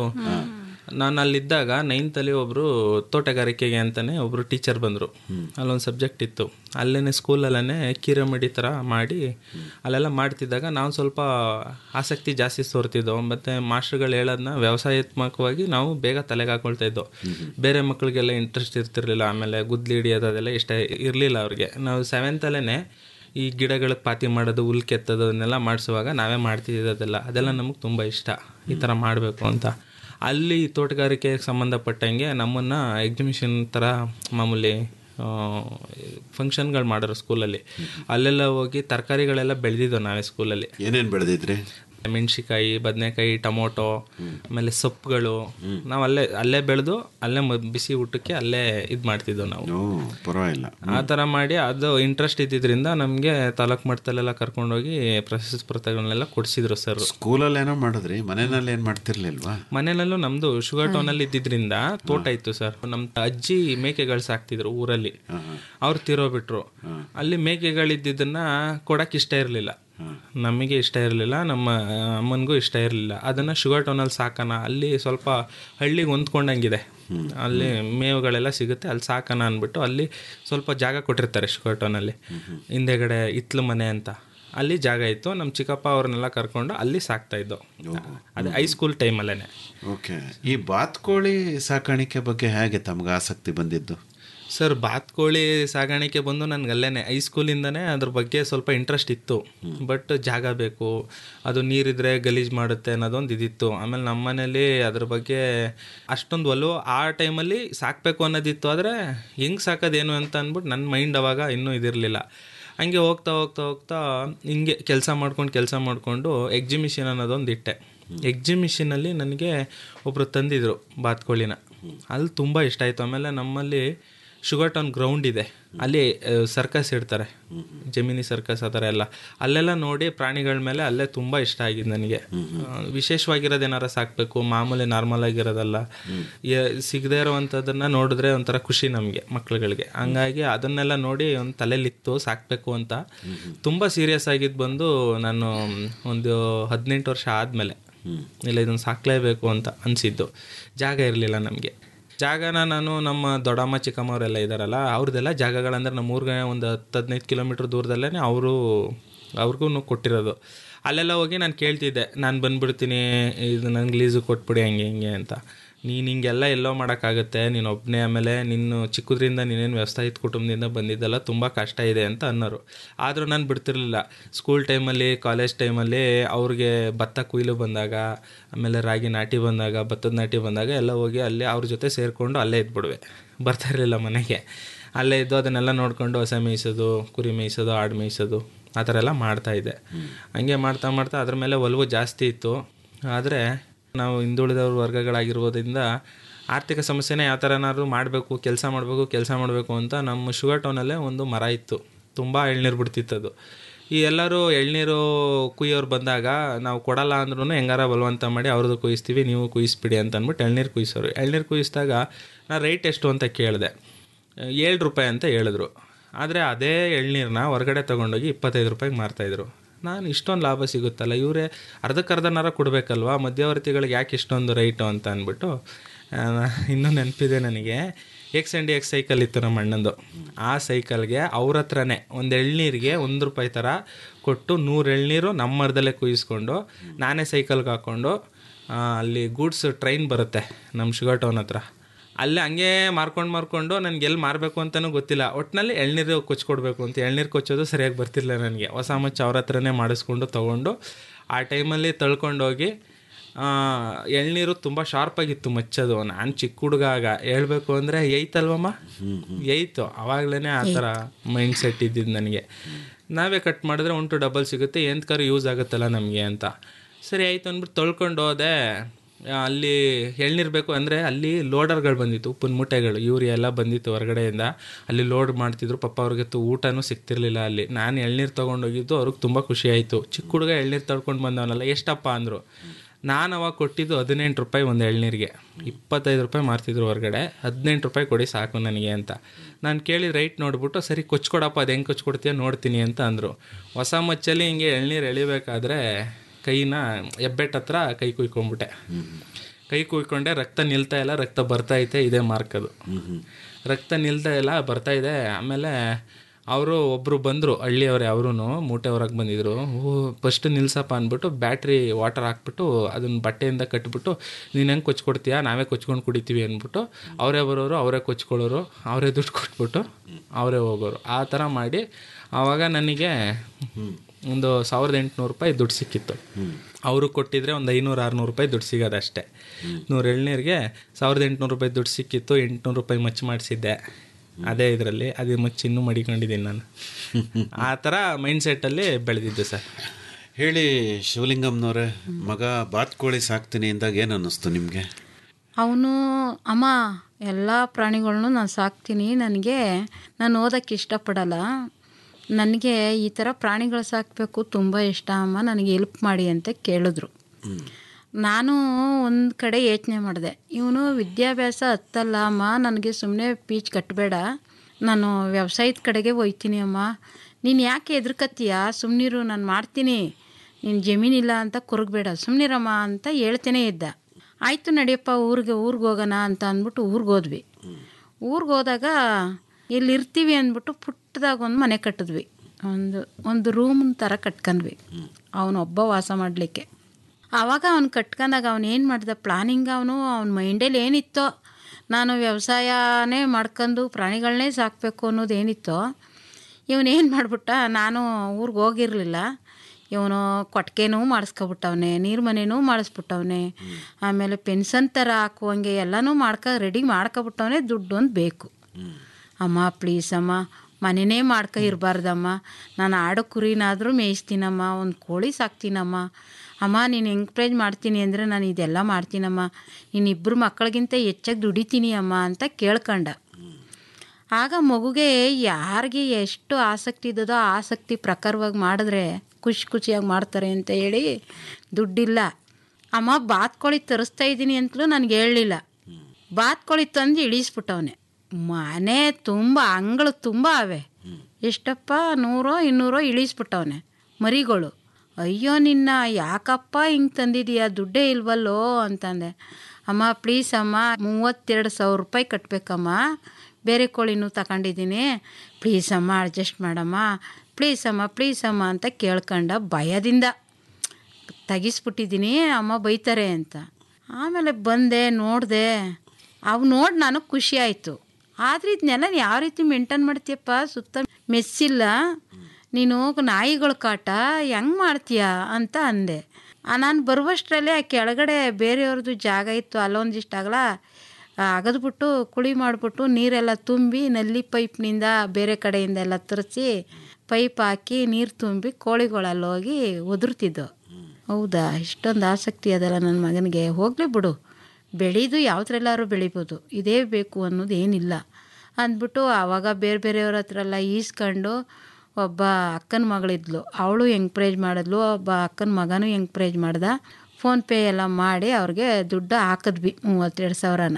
ನಾನು ಅಲ್ಲಿದ್ದಾಗ ನೈನ್ತಲ್ಲಿ ಒಬ್ಬರು ತೋಟಗಾರಿಕೆಗೆ ಅಂತಲೇ ಒಬ್ಬರು ಟೀಚರ್ ಬಂದರು ಅಲ್ಲೊಂದು ಸಬ್ಜೆಕ್ಟ್ ಇತ್ತು ಅಲ್ಲೇ ಸ್ಕೂಲಲ್ಲೇ ಕಿರಮಿಡಿ ಥರ ಮಾಡಿ ಅಲ್ಲೆಲ್ಲ ಮಾಡ್ತಿದ್ದಾಗ ನಾವು ಸ್ವಲ್ಪ ಆಸಕ್ತಿ ಜಾಸ್ತಿ ತೋರ್ತಿದ್ದೋ ಮತ್ತು ಮಾಸ್ಟರ್ಗಳು ಹೇಳೋದನ್ನ ವ್ಯವಸಾಯಾತ್ಮಕವಾಗಿ ನಾವು ಬೇಗ ತಲೆಗೆ ಹಾಕೊಳ್ತಾ ಇದ್ದೋ ಬೇರೆ ಮಕ್ಕಳಿಗೆಲ್ಲ ಇಂಟ್ರೆಸ್ಟ್ ಇರ್ತಿರ್ಲಿಲ್ಲ ಆಮೇಲೆ ಗುದ್ಲಿ ಹಿಡಿಯೋದು ಅದೆಲ್ಲ ಇಷ್ಟ ಇರಲಿಲ್ಲ ಅವ್ರಿಗೆ ನಾವು ಸೆವೆಂತಲ್ಲೇ ಈ ಗಿಡಗಳಿಗೆ ಪಾತಿ ಮಾಡೋದು ಹುಲ್ ಕೆತ್ತೋದು ಅದನ್ನೆಲ್ಲ ಮಾಡಿಸುವಾಗ ನಾವೇ ಮಾಡ್ತಿದ್ದಿದ್ದು ಅದೆಲ್ಲ ಅದೆಲ್ಲ ನಮಗೆ ತುಂಬ ಇಷ್ಟ ಈ ಥರ ಮಾಡಬೇಕು ಅಂತ ಅಲ್ಲಿ ತೋಟಗಾರಿಕೆಗೆ ಸಂಬಂಧಪಟ್ಟಂಗೆ ನಮ್ಮನ್ನು ಎಕ್ಸಿಬಿಷನ್ ಥರ ಮಾಮೂಲಿ ಫಂಕ್ಷನ್ಗಳು ಮಾಡೋರು ಸ್ಕೂಲಲ್ಲಿ ಅಲ್ಲೆಲ್ಲ ಹೋಗಿ ತರಕಾರಿಗಳೆಲ್ಲ ಬೆಳೆದಿದ್ದೋ ನಾವೇ ಸ್ಕೂಲಲ್ಲಿ ಏನೇನು ಬೆಳೆದಿದ್ರಿ ಮೆಣಸಿಕಾಯಿ ಬದನೆಕಾಯಿ ಟೊಮೊಟೊ ಆಮೇಲೆ ಸೊಪ್ಪುಗಳು ನಾವು ಅಲ್ಲೇ ಅಲ್ಲೇ ಬೆಳೆದು ಅಲ್ಲೇ ಮ- ಬಿಸಿ ಊಟಕ್ಕೆ ಅಲ್ಲೇ ಇದು ಮಾಡ್ತಿದ್ದೆವು ನಾವು ಓ ಪರವಾಗಿಲ್ಲ ಆ ಥರ ಮಾಡಿ ಅದು ಇಂಟ್ರೆಸ್ಟ್ ಇದ್ದಿದ್ರಿಂದ ನಮಗೆ ತಾಲೂಕು ಮಟ್ಟದಲ್ಲೆಲ್ಲ ಕರ್ಕೊಂಡೋಗಿ ಪ್ರಶಸ್ತಿ ಪತ್ರಗಳನ್ನೆಲ್ಲ ಕೊಡಿಸಿದ್ರು ಸರ್ ಸ್ಕೂಲಲ್ಲಿ ಏನೋ ಮಾಡಿದ್ರಿ ಮನೆಯಲ್ಲಿ ಏನು ಮಾಡ್ತಿರ್ಲಿಲ್ವಾ ಮನೆಯಲ್ಲೂ ನಮ್ದು ಶುಗರ್ ಟೌನಲ್ಲಿ ಇದ್ದಿದ್ರಿಂದ ತೋಟ ಇತ್ತು ಸರ್ ನಮ್ಮ ಅಜ್ಜಿ ಮೇಕೆಗಳು ಸಾಕ್ತಿದ್ರು ಊರಲ್ಲಿ ಅವ್ರು ತೀರೋಬಿಟ್ರು ಅಲ್ಲಿ ಮೇಕೆಗಳಿದ್ದನ್ನ ಕೊಡಕ್ಕೆ ಇಷ್ಟ ಇರಲಿಲ್ಲ ನಮಗೆ ಇಷ್ಟ ಇರಲಿಲ್ಲ ನಮ್ಮ ಅಮ್ಮನಿಗೂ ಇಷ್ಟ ಇರಲಿಲ್ಲ ಅದನ್ನು ಶುಗರ್ ಟೌನಲ್ಲಿ ಸಾಕೋಣ ಅಲ್ಲಿ ಸ್ವಲ್ಪ ಹಳ್ಳಿಗೆ ಹೊಂದ್ಕೊಂಡಂಗಿದೆ ಅಲ್ಲಿ ಮೇವುಗಳೆಲ್ಲ ಸಿಗುತ್ತೆ ಅಲ್ಲಿ ಸಾಕೋಣ ಅಂದ್ಬಿಟ್ಟು ಅಲ್ಲಿ ಸ್ವಲ್ಪ ಜಾಗ ಕೊಟ್ಟಿರ್ತಾರೆ ಶುಗರ್ ಟೌನಲ್ಲಿ ಹಿಂದೆಗಡೆ ಇತ್ಲು ಮನೆ ಅಂತ ಅಲ್ಲಿ ಜಾಗ ಇತ್ತು ನಮ್ಮ ಚಿಕ್ಕಪ್ಪ ಅವ್ರನ್ನೆಲ್ಲ ಕರ್ಕೊಂಡು ಅಲ್ಲಿ ಸಾಕ್ತಾ ಇದ್ದೋ ಅದೇ ಹೈಸ್ಕೂಲ್ ಟೈಮಲ್ಲೇ ಓಕೆ ಈ ಬಾತ್ಕೋಳಿ ಸಾಕಾಣಿಕೆ ಬಗ್ಗೆ ಹೇಗೆ ತಮ್ಗೆ ಆಸಕ್ತಿ ಬಂದಿದ್ದು ಸರ್ ಬಾತ್ಕೋಳಿ ಸಾಗಾಣಿಕೆ ಬಂದು ನನಗೆ ಅಲ್ಲೇನೆ ಹೈಸ್ಕೂಲಿಂದನೇ ಅದ್ರ ಬಗ್ಗೆ ಸ್ವಲ್ಪ ಇಂಟ್ರೆಸ್ಟ್ ಇತ್ತು ಬಟ್ ಜಾಗ ಬೇಕು ಅದು ನೀರಿದ್ರೆ ಗಲೀಜು ಮಾಡುತ್ತೆ ಅನ್ನೋದೊಂದು ಇದಿತ್ತು ಆಮೇಲೆ ನಮ್ಮ ಮನೇಲಿ ಅದ್ರ ಬಗ್ಗೆ ಅಷ್ಟೊಂದು ಒಲವು ಆ ಟೈಮಲ್ಲಿ ಸಾಕಬೇಕು ಅನ್ನೋದಿತ್ತು ಆದರೆ ಹೆಂಗೆ ಸಾಕೋದೇನು ಅಂತ ಅಂದ್ಬಿಟ್ಟು ನನ್ನ ಮೈಂಡ್ ಅವಾಗ ಇನ್ನೂ ಇದಿರಲಿಲ್ಲ ಹಂಗೆ ಹೋಗ್ತಾ ಹೋಗ್ತಾ ಹೋಗ್ತಾ ಹಿಂಗೆ ಕೆಲಸ ಮಾಡ್ಕೊಂಡು ಕೆಲಸ ಮಾಡಿಕೊಂಡು ಎಕ್ಸಿಬಿಷನ್ ಅನ್ನೋದೊಂದು ಇಟ್ಟೆ ಎಕ್ಸಿಬಿಷನಲ್ಲಿ ನನಗೆ ಒಬ್ಬರು ತಂದಿದ್ರು ಬಾತ್ಕೋಳಿನ ಅಲ್ಲಿ ತುಂಬ ಇಷ್ಟ ಆಯಿತು ಆಮೇಲೆ ನಮ್ಮಲ್ಲಿ ಶುಗರ್ ಟೌನ್ ಗ್ರೌಂಡ್ ಇದೆ ಅಲ್ಲಿ ಸರ್ಕಸ್ ಇಡ್ತಾರೆ ಜಮಿನಿ ಸರ್ಕಸ್ ಆ ಥರ ಎಲ್ಲ ಅಲ್ಲೆಲ್ಲ ನೋಡಿ ಪ್ರಾಣಿಗಳ ಮೇಲೆ ಅಲ್ಲೇ ತುಂಬ ಇಷ್ಟ ಆಗಿದೆ ನನಗೆ ಆ, ವಿಶೇಷವಾಗಿರೋದು ಏನಾರ ಸಾಕಬೇಕು ಮಾಮೂಲಿ ನಾರ್ಮಲ್ ಆಗಿರೋದಲ್ಲ ಯ- ಸಿಗದೇ ಇರೋವಂಥದ್ದನ್ನು ನೋಡಿದ್ರೆ ಒಂಥರ ಖುಷಿ ನಮಗೆ ಮಕ್ಳುಗಳಿಗೆ ಹಂಗಾಗಿ ಅದನ್ನೆಲ್ಲ ನೋಡಿ ಒಂದು ತಲೆಲಿತ್ತು ಸಾಕಬೇಕು ಅಂತ ತುಂಬ ಸೀರಿಯಸ್ ಆಗಿದ್ದು ಬಂದು ನಾನು ಒಂದು ಹದಿನೆಂಟು ವರ್ಷ ಆದಮೇಲೆ ಇಲ್ಲ ಇದನ್ನು ಸಾಕಲೇಬೇಕು ಅಂತ ಅನಿಸಿದ್ದು ಜಾಗ ಇರಲಿಲ್ಲ ನಮಗೆ ಜಾಗನ ನಾನು ನಮ್ಮ ದೊಡ್ಡಮ್ಮ ಚಿಕ್ಕಮ್ಮ ಅವರೆಲ್ಲ ಇದ್ದಾರಲ್ಲ ಅವ್ರದ್ದೆಲ್ಲ ಜಾಗಗಳಂದ್ರೆ ನಮ್ಮ ಊರಿಗೆ ಒಂದು ಹತ್ತು ಹದಿನೈದು ಕಿಲೋಮೀಟ್ರ್ ದೂರದಲ್ಲೇ ಅವರು ಅವ್ರಿಗೂ ಕೊಟ್ಟಿರೋದು ಅಲ್ಲೆಲ್ಲ ಹೋಗಿ ನಾನು ಕೇಳ್ತಿದ್ದೆ ನಾನು ಬಂದ್ಬಿಡ್ತೀನಿ ಇದು ನಂಗೆ ಲೀಸು ಕೊಟ್ಬಿಡಿ ಹಂಗೆ ಹಿಂಗೆ ಅಂತ ನೀನು ಹಿಂಗೆಲ್ಲ ಎಲ್ಲೋ ಮಾಡೋಕ್ಕಾಗುತ್ತೆ ನೀನು ಒಬ್ಬನೇ ಆಮೇಲೆ ನಿನ್ನ ಚಿಕ್ಕದ್ರಿಂದ ನೀನೇನು ವ್ಯವಸಾಯದ ಕುಟುಂಬದಿಂದ ಬಂದಿದ್ದಲ್ಲ ತುಂಬ ಕಷ್ಟ ಇದೆ ಅಂತ ಅನ್ನೋರು ಆದರೂ ನಾನು ಬಿಡ್ತಿರ್ಲಿಲ್ಲ ಸ್ಕೂಲ್ ಟೈಮಲ್ಲಿ ಕಾಲೇಜ್ ಟೈಮಲ್ಲಿ ಅವ್ರಿಗೆ ಭತ್ತ ಕೊಯ್ಲು ಬಂದಾಗ ಆಮೇಲೆ ರಾಗಿ ನಾಟಿ ಬಂದಾಗ ಭತ್ತದ ನಾಟಿ ಬಂದಾಗ ಎಲ್ಲ ಹೋಗಿ ಅಲ್ಲೇ ಅವ್ರ ಜೊತೆ ಸೇರಿಕೊಂಡು ಅಲ್ಲೇ ಇದ್ಬಿಡುವೆ ಬರ್ತಾ ಇರಲಿಲ್ಲ ಮನೆಗೆ ಅಲ್ಲೇ ಇದ್ದು ಅದನ್ನೆಲ್ಲ ನೋಡ್ಕೊಂಡು ಹಸೆ ಮೇಯಿಸೋದು ಕುರಿ ಮೇಯಿಸೋದು ಆಡು ಮೇಯಿಸೋದು ಆ ಥರ ಎಲ್ಲ ಮಾಡ್ತಾಯಿದ್ದೆ ಹಂಗೆ ಮಾಡ್ತಾ ಮಾಡ್ತಾ ಅದ್ರ ಮೇಲೆ ಒಲವು ಜಾಸ್ತಿ ಇತ್ತು ಆದರೆ ನಾವು ಹಿಂದುಳಿದವ್ರ ವರ್ಗಗಳಾಗಿರೋದ್ರಿಂದ ಆರ್ಥಿಕ ಸಮಸ್ಯೆನೇ ಯಾವ ಥರನಾದ್ರು ಮಾಡಬೇಕು ಕೆಲಸ ಮಾಡಬೇಕು ಕೆಲಸ ಮಾಡಬೇಕು ಅಂತ ನಮ್ಮ ಶುಗರ್ ಟೌನಲ್ಲೇ ಒಂದು ಮರ ಇತ್ತು ತುಂಬ ಎಳ್ನೀರು ಬಿಡ್ತಿತ್ತು ಅದು ಈ ಎಲ್ಲರೂ ಎಳ್ನೀರು ಕುಯ್ಯೋರು ಬಂದಾಗ ನಾವು ಕೊಡಲ್ಲ ಅಂದ್ರೂ ಹೆಂಗಾರ ಬಲವಂತ ಮಾಡಿ ಅವ್ರದ್ದು ಕುಯಿಸ್ತೀವಿ ನೀವು ಕುಯಿಸ್ಬಿಡಿ ಅಂತ ಅಂದ್ಬಿಟ್ಟು ಎಳ್ನೀರು ಕುಯ್ಸೋರು ಎಳ್ನೀರು ಕುಯಿಸಿದಾಗ ನಾನು ರೈಟ್ ಎಷ್ಟು ಅಂತ ಕೇಳಿದೆ ಏಳು ರೂಪಾಯಿ ಅಂತ ಹೇಳಿದ್ರು ಆದರೆ ಅದೇ ಎಳ್ನೀರನ್ನ ಹೊರಗಡೆ ತೊಗೊಂಡೋಗಿ ಇಪ್ಪತ್ತೈದು ರೂಪಾಯಿಗೆ ಮಾರ್ತಾಯಿದ್ರು ನಾನು ಇಷ್ಟೊಂದು ಲಾಭ ಸಿಗುತ್ತಲ್ಲ ಇವರೇ ಅರ್ಧಕ್ಕರ್ಧನಾರ ಕೊಡಬೇಕಲ್ವಾ ಮಧ್ಯವರ್ತಿಗಳಿಗೆ ಯಾಕೆ ಇಷ್ಟೊಂದು ರೈಟು ಅಂತ ಅಂದ್ಬಿಟ್ಟು ಆ, ಇನ್ನೂ ನೆನಪಿದೆ ನನಗೆ ಎಕ್ಸ್ ಆ್ಯಂಡ್ ಎಕ್ಸ್ ಸೈಕಲ್ ಇತ್ತು ನಮ್ಮ ಅಣ್ಣಂದು ಆ ಸೈಕಲ್ಗೆ ಅವ್ರ ಹತ್ರನೇ ಒಂದು ಎಳ್ನೀರಿಗೆ ಒಂದು ರೂಪಾಯಿ ಥರ ಕೊಟ್ಟು ನೂರು ಎಳ್ನೀರು ನಮ್ಮ ಮರದಲ್ಲೇ ಕುಯಿಸ್ಕೊಂಡು ನಾನೇ ಸೈಕಲ್ಗೆ ಹಾಕ್ಕೊಂಡು ಆ, ಅಲ್ಲಿ ಗೂಡ್ಸ್ ಟ್ರೈನ್ ಬರುತ್ತೆ ನಮ್ಮ ಶುಗರ್ ಟೌನ್ ಹತ್ರ ಅಲ್ಲೇ ಹಂಗೆ ಮಾರ್ಕೊಂಡು ಮಾರ್ಕೊಂಡು ನನಗೆ ಎಲ್ಲಿ ಮಾರಬೇಕು ಅಂತಲೂ ಗೊತ್ತಿಲ್ಲ ಒಟ್ಟಿನಲ್ಲಿ ಎಳ್ನೀರು ಕೊಚ್ಕೊಡ್ಬೇಕು ಅಂತ ಎಳ್ನೀರು ಕೊಚ್ಚೋದು ಸರಿಯಾಗಿ ಬರ್ತಿರ್ಲಿಲ್ಲ ನನಗೆ ಹೊಸ ಮಚ್ಚ ಅವ್ರ ಹತ್ರನೇ ಮಾಡಿಸ್ಕೊಂಡು ತೊಗೊಂಡು ಆ ಟೈಮಲ್ಲಿ ತಳ್ಕೊಂಡೋಗಿ ಆ, ಎಳ್ನೀರು ತುಂಬ ಶಾರ್ಪಾಗಿತ್ತು ಮಚ್ಚದು ನಾನು ಚಿಕ್ಕ ಹುಡುಗ ಆಗ ಹೇಳ್ಬೇಕು ಅಂದರೆ ಏಯ್ತಲ್ವಮ್ಮ ಏಯ್ತು ಆವಾಗಲೇ ಆ ಥರ ಮೈಂಡ್ ಸೆಟ್ ಇದ್ದಿದ್ದು ನನಗೆ ನಾವೇ ಕಟ್ ಮಾಡಿದ್ರೆ ಒನ್ ಟು ಡಬಲ್ ಸಿಗುತ್ತೆ ಎಂತಕಾರು ಯೂಸ್ ಆಗುತ್ತಲ್ಲ ನಮಗೆ ಅಂತ ಸರಿ ಆಯಿತು ಅಂದ್ಬಿಟ್ಟು ತೊಳ್ಕೊಂಡು ಹೋದೆ ಆ, ಅಲ್ಲಿ ಎಳ್ನೀರು ಬೇಕು ಅಂದರೆ ಅಲ್ಲಿ ಲೋಡರ್ಗಳು ಬಂದಿತ್ತು ಉಪ್ಪಿನ ಮೂಟೆಗಳು ಯೂರಿಯಾ ಎಲ್ಲ ಬಂದಿತ್ತು ಹೊರಗಡೆಯಿಂದ ಅಲ್ಲಿ ಲೋಡ್ ಮಾಡ್ತಿದ್ರು ಪಾಪ ಅವ್ರಿಗೆ ತು- ಊಟನೂ ಸಿಗ್ತಿರ್ಲಿಲ್ಲ ಅಲ್ಲಿ ನಾನು ಎಳ್ನೀರು ತೊಗೊಂಡೋಗಿದ್ದು ಅವ್ರಿಗೆ ತುಂಬ ಖುಷಿ ಆಯಿತು ಚಿಕ್ಕ ಹುಡುಗ ಎಳ್ನೀರು ತಳ್ಕೊಂಡು ಬಂದವನಲ್ಲ ಎಷ್ಟಪ್ಪ ಅಂದರು ನಾನು ಅವಾಗ ಕೊಟ್ಟಿದ್ದು ಹದಿನೆಂಟು ರೂಪಾಯಿ ಒಂದು ಎಳ್ನೀರಿಗೆ ಇಪ್ಪತ್ತೈದು ರೂಪಾಯಿ ಮಾರ್ತಿದ್ರು ಹೊರಗಡೆ ಹದಿನೆಂಟು ರೂಪಾಯಿ ಕೊಡಿ ಸಾಕು ನನಗೆ ಅಂತ ನಾನು ಕೇಳಿದ ರೈಟ್ ನೋಡ್ಬಿಟ್ಟು ಸರಿ ಕೊಚ್ಕೊಡಪ್ಪ ಅದು ಹೆಂಗೆ ಕೊಚ್ಕೊಡ್ತೀಯ ನೋಡ್ತೀನಿ ಅಂತ ಅಂದರು ಹೊಸ ಮಚ್ಚಲ್ಲಿ ಹಿಂಗೆ ಎಳ್ನೀರು ಎಳಿಬೇಕಾದ್ರೆ ಕೈನ ಹೆಬ್ಬೆಟ್ ಹತ್ರ ಕೈ ಕುಯ್ಕೊಂಬಿಟ್ಟೆ ಕೈ ಕುಯ್ಕೊಂಡೆ ರಕ್ತ ನಿಲ್ತಾ ಇಲ್ಲ ರಕ್ತ ಬರ್ತಾ ಐತೆ ಇದೇ ಮಾರ್ಕ್ ಅದು ರಕ್ತ ನಿಲ್ತಾ ಇಲ್ಲ ಬರ್ತಾ ಇದೆ ಆಮೇಲೆ ಅವರು ಒಬ್ಬರು ಬಂದರು ಹಳ್ಳಿಯವ್ರೆ ಅವರೂ ಮೂಟೆ ಹೊರಗೆ ಬಂದಿದ್ರು ಓ ಫಸ್ಟ್ ನಿಲ್ಸಪ್ಪ ಅಂದ್ಬಿಟ್ಟು ಬ್ಯಾಟ್ರಿ ವಾಟರ್ ಹಾಕ್ಬಿಟ್ಟು ಅದನ್ನ ಬಟ್ಟೆಯಿಂದ ಕಟ್ಬಿಟ್ಟು ನೀನು ಹೆಂಗೆ ಕೊಚ್ಕೊಡ್ತೀಯಾ ನಾವೇ ಕೊಚ್ಕೊಂಡು ಕುಡಿತೀವಿ ಅಂದ್ಬಿಟ್ಟು ಅವರೇ ಬರೋರು ಅವರೇ ಕೊಚ್ಕೊಳ್ಳೋರು ಅವರೇ ದುಡ್ಡು ಕೊಟ್ಬಿಟ್ಟು ಅವರೇ ಹೋಗೋರು ಆ ಥರ ಮಾಡಿ ಆವಾಗ ನನಗೆ ಒಂದು ಸಾವಿರದ ಎಂಟುನೂರು ರೂಪಾಯಿ ದುಡ್ಡು ಸಿಕ್ಕಿತ್ತು ಅವರು ಕೊಟ್ಟಿದ್ರೆ ಒಂದು ಐನೂರು ಆರುನೂರು ರೂಪಾಯಿ ದುಡ್ಡು ಸಿಗೋದು ಅಷ್ಟೇ ನೂರು ಎಳ್ನೀರಿಗೆ ಸಾವಿರದ ಎಂಟುನೂರು ರೂಪಾಯಿ ದುಡ್ಡು ಸಿಕ್ಕಿತ್ತು ಎಂಟುನೂರು ರೂಪಾಯಿ ಮಚ್ಚು ಮಾಡಿಸಿದ್ದೆ ಅದೇ ಇದರಲ್ಲಿ ಅದೇ ಮಚ್ಚು ಇನ್ನೂ ಮಡಿಕೊಂಡಿದ್ದೀನಿ ನಾನು ಆ ಥರ ಮೈಂಡ್ ಸೆಟ್ಟಲ್ಲಿ ಬೆಳೆದಿದ್ದು ಸರ್ ಹೇಳಿ ಶಿವಲಿಂಗಮ್ನವ್ರೆ ಮಗ ಬಾತ್ಕೋಳಿ ಸಾಕ್ತೀನಿ ಅಂದಾಗ ಏನು ಅನ್ನಿಸ್ತು ನಿಮಗೆ ಅವನು ಅಮ್ಮ ಎಲ್ಲ ಪ್ರಾಣಿಗಳ್ನು ನಾನು ಸಾಕ್ತೀನಿ ನನಗೆ ನಾನು ಓದೋಕ್ಕೆ ಇಷ್ಟಪಡಲ್ಲ ನನಗೆ ಈ ಥರ ಪ್ರಾಣಿಗಳು ಸಾಕಬೇಕು ತುಂಬ ಇಷ್ಟ ಅಮ್ಮ ನನಗೆ ಹೆಲ್ಪ್ ಮಾಡಿ ಅಂತ ಕೇಳಿದ್ರು ನಾನು ಒಂದು ಕಡೆ ಯೋಚನೆ ಮಾಡಿದೆ ಇವನು ವಿದ್ಯಾಭ್ಯಾಸ ಹತ್ತಲ್ಲ ಅಮ್ಮ ನನಗೆ ಸುಮ್ಮನೆ ಪೀಚ್ ಕಟ್ಟಬೇಡ ನಾನು ವ್ಯವಸಾಯದ ಕಡೆಗೆ ಹೋಯ್ತೀನಿ ಅಮ್ಮ ನೀನು ಯಾಕೆ ಹೆದರ್ಕತ್ತೀಯ ಸುಮ್ಮನಿರು ನಾನು ಮಾಡ್ತೀನಿ ನೀನು ಜಮೀನಿಲ್ಲ ಅಂತ ಕುರುಗಬೇಡ ಸುಮ್ಮನಿರಮ್ಮ ಅಂತ ಹೇಳ್ತೇನೆ ಇದ್ದ ಆಯಿತು ನಡಿಯಪ್ಪ ಊರಿಗೆ ಊರಿಗೆ ಹೋಗೋಣ ಅಂತ ಅಂದ್ಬಿಟ್ಟು ಊರಿಗೆ ಹೋದ್ವಿ ಊರಿಗೆ ಹೋದಾಗ ಇಲ್ಲಿ ಇರ್ತೀವಿ ಅಂದ್ಬಿಟ್ಟು ಪುಟ್ಟದಾಗ ಒಂದು ಮನೆ ಕಟ್ಟಿದ್ವಿ ಒಂದು ಒಂದು ರೂಮ್ ಥರ ಕಟ್ಕೊಂಡ್ವಿ ಅವನೊಬ್ಬ ವಾಸ ಮಾಡಲಿಕ್ಕೆ ಆವಾಗ ಅವ್ನು ಕಟ್ಕೊಂಡಾಗ ಅವ್ನು ಏನು ಮಾಡ್ದ ಪ್ಲಾನಿಂಗ್ ಅವನು ಅವ್ನ ಮೈಂಡಲ್ಲಿ ಏನಿತ್ತೋ ನಾನು ವ್ಯವಸಾಯನೇ ಮಾಡ್ಕೊಂಡು ಪ್ರಾಣಿಗಳನ್ನೇ ಸಾಕಬೇಕು ಅನ್ನೋದು ಏನಿತ್ತೋ ಇವನೇನು ಮಾಡಿಬಿಟ್ಟ ನಾನು ಊರಿಗೆ ಹೋಗಿರಲಿಲ್ಲ ಇವನು ಕೊಟ್ಟಿಗೆನೂ ಮಾಡಿಸ್ಕೊಬಿಟ್ಟವನೆ ನೀರು ಮನೆನೂ ಮಾಡಿಸ್ಬಿಟ್ಟವನೆ ಆಮೇಲೆ ಪೆನ್ಷನ್ ಥರ ಹಾಕುವಂಗೆ ಎಲ್ಲನೂ ಮಾಡ್ಕೊ ರೆಡಿ ಮಾಡ್ಕೊಬಿಟ್ಟವನೆ ದುಡ್ಡು ಒಂದು ಬೇಕು ಅಮ್ಮ ಪ್ಲೀಸ್ ಅಮ್ಮ ಮನೆನೇ ಮಾಡ್ಕೊ ಇರಬಾರ್ದಮ್ಮ ನಾನು ಆಡು ಕುರಿನಾದರೂ ಮೇಯಿಸ್ತೀನಮ್ಮ ಒಂದು ಕೋಳಿ ಸಾಕ್ತೀನಮ್ಮ ಅಮ್ಮ ನೀನು ಎಂಕ್ರೇಜ್ ಮಾಡ್ತೀನಿ ಅಂದರೆ ನಾನು ಇದೆಲ್ಲ ಮಾಡ್ತೀನಮ್ಮ ನೀನು ಇಬ್ಬರು ಮಕ್ಕಳಿಗಿಂತ ಹೆಚ್ಚಾಗಿ ದುಡಿತೀನಿ ಅಮ್ಮ ಅಂತ ಕೇಳ್ಕೊಂಡ ಆಗ ಮಗುಗೆ ಯಾರಿಗೆ ಎಷ್ಟು ಆಸಕ್ತಿ ಇದ್ದದೋ ಆ ಆಸಕ್ತಿ ಪ್ರಕಾರವಾಗಿ ಮಾಡಿದ್ರೆ ಖುಷಿ ಖುಷಿಯಾಗಿ ಮಾಡ್ತಾರೆ ಅಂತ ಹೇಳಿ ದುಡ್ಡಿಲ್ಲ ಅಮ್ಮ ಬಾತ್ಕೋಳಿ ತರಿಸ್ತಾ ಇದ್ದೀನಿ ಅಂತಲೂ ನನಗೆ ಹೇಳಲಿಲ್ಲ ಬಾತ್ಕೋಳಿ ತಂದು ಇಳಿಸ್ಬಿಟ್ಟವನೆ ಮನೆ ತುಂಬ ಅಂಗಳು ತುಂಬ ಅವೆ ಎಷ್ಟಪ್ಪ ನೂರೋ ಇನ್ನೂರೋ ಇಳಿಸ್ಬಿಟ್ಟವನೆ ಮರಿಗಳು ಅಯ್ಯೋ ನಿನ್ನ ಯಾಕಪ್ಪ ಹಿಂಗೆ ತಂದಿದೀಯ ದುಡ್ಡೇ ಇಲ್ವಲ್ಲೋ ಅಂತಂದೆ ಅಮ್ಮ ಪ್ಲೀಸ್ ಅಮ್ಮ ಮೂವತ್ತೆರಡು ಸಾವಿರ ರೂಪಾಯಿ ಕಟ್ಟಬೇಕಮ್ಮ ಬೇರೆ ಕೋಳಿನೂ ತಗೊಂಡಿದ್ದೀನಿ ಪ್ಲೀಸ್ ಅಮ್ಮ ಅಡ್ಜಸ್ಟ್ ಮಾಡಮ್ಮ ಪ್ಲೀಸ್ ಅಮ್ಮ ಪ್ಲೀಸ್ ಅಮ್ಮ ಅಂತ ಕೇಳ್ಕೊಂಡ ಭಯದಿಂದ ತೆಗಿಸ್ಬಿಟ್ಟಿದ್ದೀನಿ ಅಮ್ಮ ಬೈತಾರೆ ಅಂತ ಆಮೇಲೆ ಬಂದೆ ನೋಡಿದೆ ಅವು ನೋಡಿ ನನಗೆ ಖುಷಿ ಆಯಿತು ಆದರೆ ಇದನ್ನೆಲ್ಲ ಯಾವ ರೀತಿ ಮೇಂಟೈನ್ ಮಾಡ್ತೀಯಪ್ಪ ಸುತ್ತ ಮೆಸ್ಸಿಲ್ಲ ನೀನು ನಾಯಿಗಳ ಕಾಟ ಹೆಂಗೆ ಮಾಡ್ತೀಯ ಅಂತ ಅಂದೆ ನಾನು ಬರುವಷ್ಟರಲ್ಲೇ ಆ ಕೆಳಗಡೆ ಬೇರೆಯವ್ರದ್ದು ಜಾಗ ಇತ್ತು ಅಲ್ಲೊಂದಿಷ್ಟು ಅಗಲ ಅಗದ್ಬಿಟ್ಟು ಕುಳಿ ಮಾಡಿಬಿಟ್ಟು ನೀರೆಲ್ಲ ತುಂಬಿ ನಲ್ಲಿ ಪೈಪ್ನಿಂದ ಬೇರೆ ಕಡೆಯಿಂದ ಎಲ್ಲ ತರಿಸಿ ಪೈಪ್ ಹಾಕಿ ನೀರು ತುಂಬಿ ಕೋಳಿಗಳಲ್ಲಿ ಹೋಗಿ ಒದರ್ತಿದ್ದೋ ಹೌದಾ ಇಷ್ಟೊಂದು ಆಸಕ್ತಿ ಅದಲ್ಲ ನನ್ನ ಮಗನಿಗೆ ಹೋಗಲಿ ಬಿಡು ಬೆಳೀದು ಯಾವುದ್ರೆಲ್ಲಾರು ಬೆಳಿಬೋದು ಇದೇ ಬೇಕು ಅನ್ನೋದು ಏನಿಲ್ಲ ಅಂದ್ಬಿಟ್ಟು ಆವಾಗ ಬೇರೆ ಬೇರೆಯವ್ರ ಹತ್ರ ಎಲ್ಲ ಈಸ್ಕೊಂಡು ಒಬ್ಬ ಅಕ್ಕನ ಮಗಳಿದ್ಲು ಅವಳು ಎಂಕ್ರೇಜ್ ಮಾಡಿದ್ಲು ಒಬ್ಬ ಅಕ್ಕನ ಮಗನೂ ಎಂಕ್ರೇಜ್ ಮಾಡ್ದ ಫೋನ್ಪೇ ಎಲ್ಲ ಮಾಡಿ ಅವ್ರಿಗೆ ದುಡ್ಡು ಹಾಕಿದ್ವಿ ಮೂವತ್ತೆರಡು ಸಾವಿರನ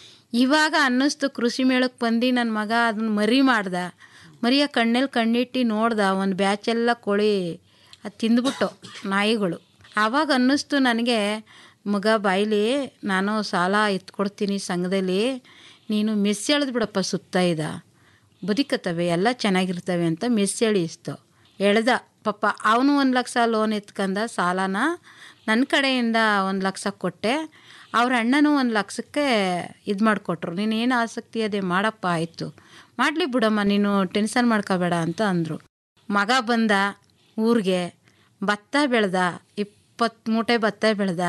ಇವಾಗ ಅನ್ನಿಸ್ತು ಕೃಷಿ ಮೇಳಕ್ಕೆ ಬಂದು ನನ್ನ ಮಗ ಅದನ್ನ ಮರಿ ಮಾಡ್ದ ಮರಿಯ ಕಣ್ಣಲ್ಲಿ ಕಣ್ಣಿಟ್ಟು ನೋಡ್ದ ಒಂದು ಬ್ಯಾಚೆಲ್ಲ ಕೋಳಿ ಅದು ತಿಂದ್ಬಿಟ್ಟು ನಾಯಿಗಳು ಆವಾಗ ಅನ್ನಿಸ್ತು ನನಗೆ ಮಗ ಬಾಯ್ಲಿ ನಾನು ಸಾಲ ಎತ್ಕೊಡ್ತೀನಿ ಸಂಘದಲ್ಲಿ ನೀನು ಮೆಸ್ ಎಳೆದು ಬಿಡಪ್ಪ ಸುತ್ತ ಇದ್ದ ಬದುಕತ್ತವೆ ಎಲ್ಲ ಚೆನ್ನಾಗಿರ್ತವೆ ಅಂತ ಮೆಸ್ ಎಳಿಸ್ತು ಎಳ್ದ ಪಾಪ ಅವನು ಒಂದು ಲಕ್ಷ ಲೋನ್ ಎತ್ಕಂದ ಸಾಲನ ನನ್ನ ಕಡೆಯಿಂದ ಒಂದು ಲಕ್ಷ ಕೊಟ್ಟೆ ಅವ್ರ ಅಣ್ಣನೂ ಒಂದು ಲಕ್ಷಕ್ಕೆ ಇದು ಮಾಡಿಕೊಟ್ರು ನೀನು ಏನು ಆಸಕ್ತಿ ಅದೇ ಮಾಡಪ್ಪ ಆಯಿತು ಮಾಡಲಿ ಬಿಡಮ್ಮ ನೀನು ಟೆನ್ಷನ್ ಮಾಡ್ಕೋಬೇಡ ಅಂತ ಅಂದರು ಮಗ ಬಂದ ಊರಿಗೆ ಭತ್ತ ಬೆಳೆದ ಇಪ್ಪತ್ತು ಮೂಟೆ ಭತ್ತ ಬೆಳೆದ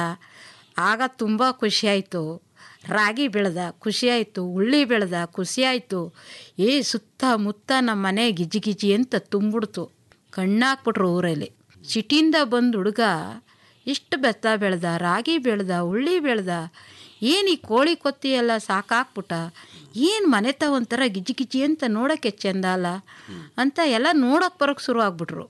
ಆಗ ತುಂಬ ಖುಷಿಯಾಯಿತು ರಾಗಿ ಬೆಳೆದ ಖುಷಿಯಾಯಿತು ಉಳ್ಳಿ ಬೆಳೆದ ಖುಷಿಯಾಯಿತು ಏ ಸುತ್ತ ಮುತ್ತ ನಮ್ಮ ಮನೆ ಗಿಜಿ ಗಿಜಿ ಅಂತ ತುಂಬಿಡ್ತು ಕಣ್ಣಾಕ್ಬಿಟ್ರು ಊರಲ್ಲಿ ಸಿಟಿಯಿಂದ ಬಂದು ಹುಡುಗ ಇಷ್ಟು ಭತ್ತ ಬೆಳೆದ ರಾಗಿ ಬೆಳೆದ ಉಳ್ಳಿ ಬೆಳೆದ ಏನು ಈ ಕೋಳಿ ಕೊತ್ತಿ ಎಲ್ಲ ಸಾಕಾಕ್ಬಿಟ್ಟ ಏನು ಮನೆತ ಒಂಥರ ಗಿಜಿ ಗಿಜಿ ಅಂತ ನೋಡೋಕ್ಕೆ ಚೆಂದ ಅಲ್ಲ ಅಂತ ಎಲ್ಲ ನೋಡೋಕೆ ಬರೋಕ್ಕೆ ಶುರು ಆಗ್ಬಿಟ್ರು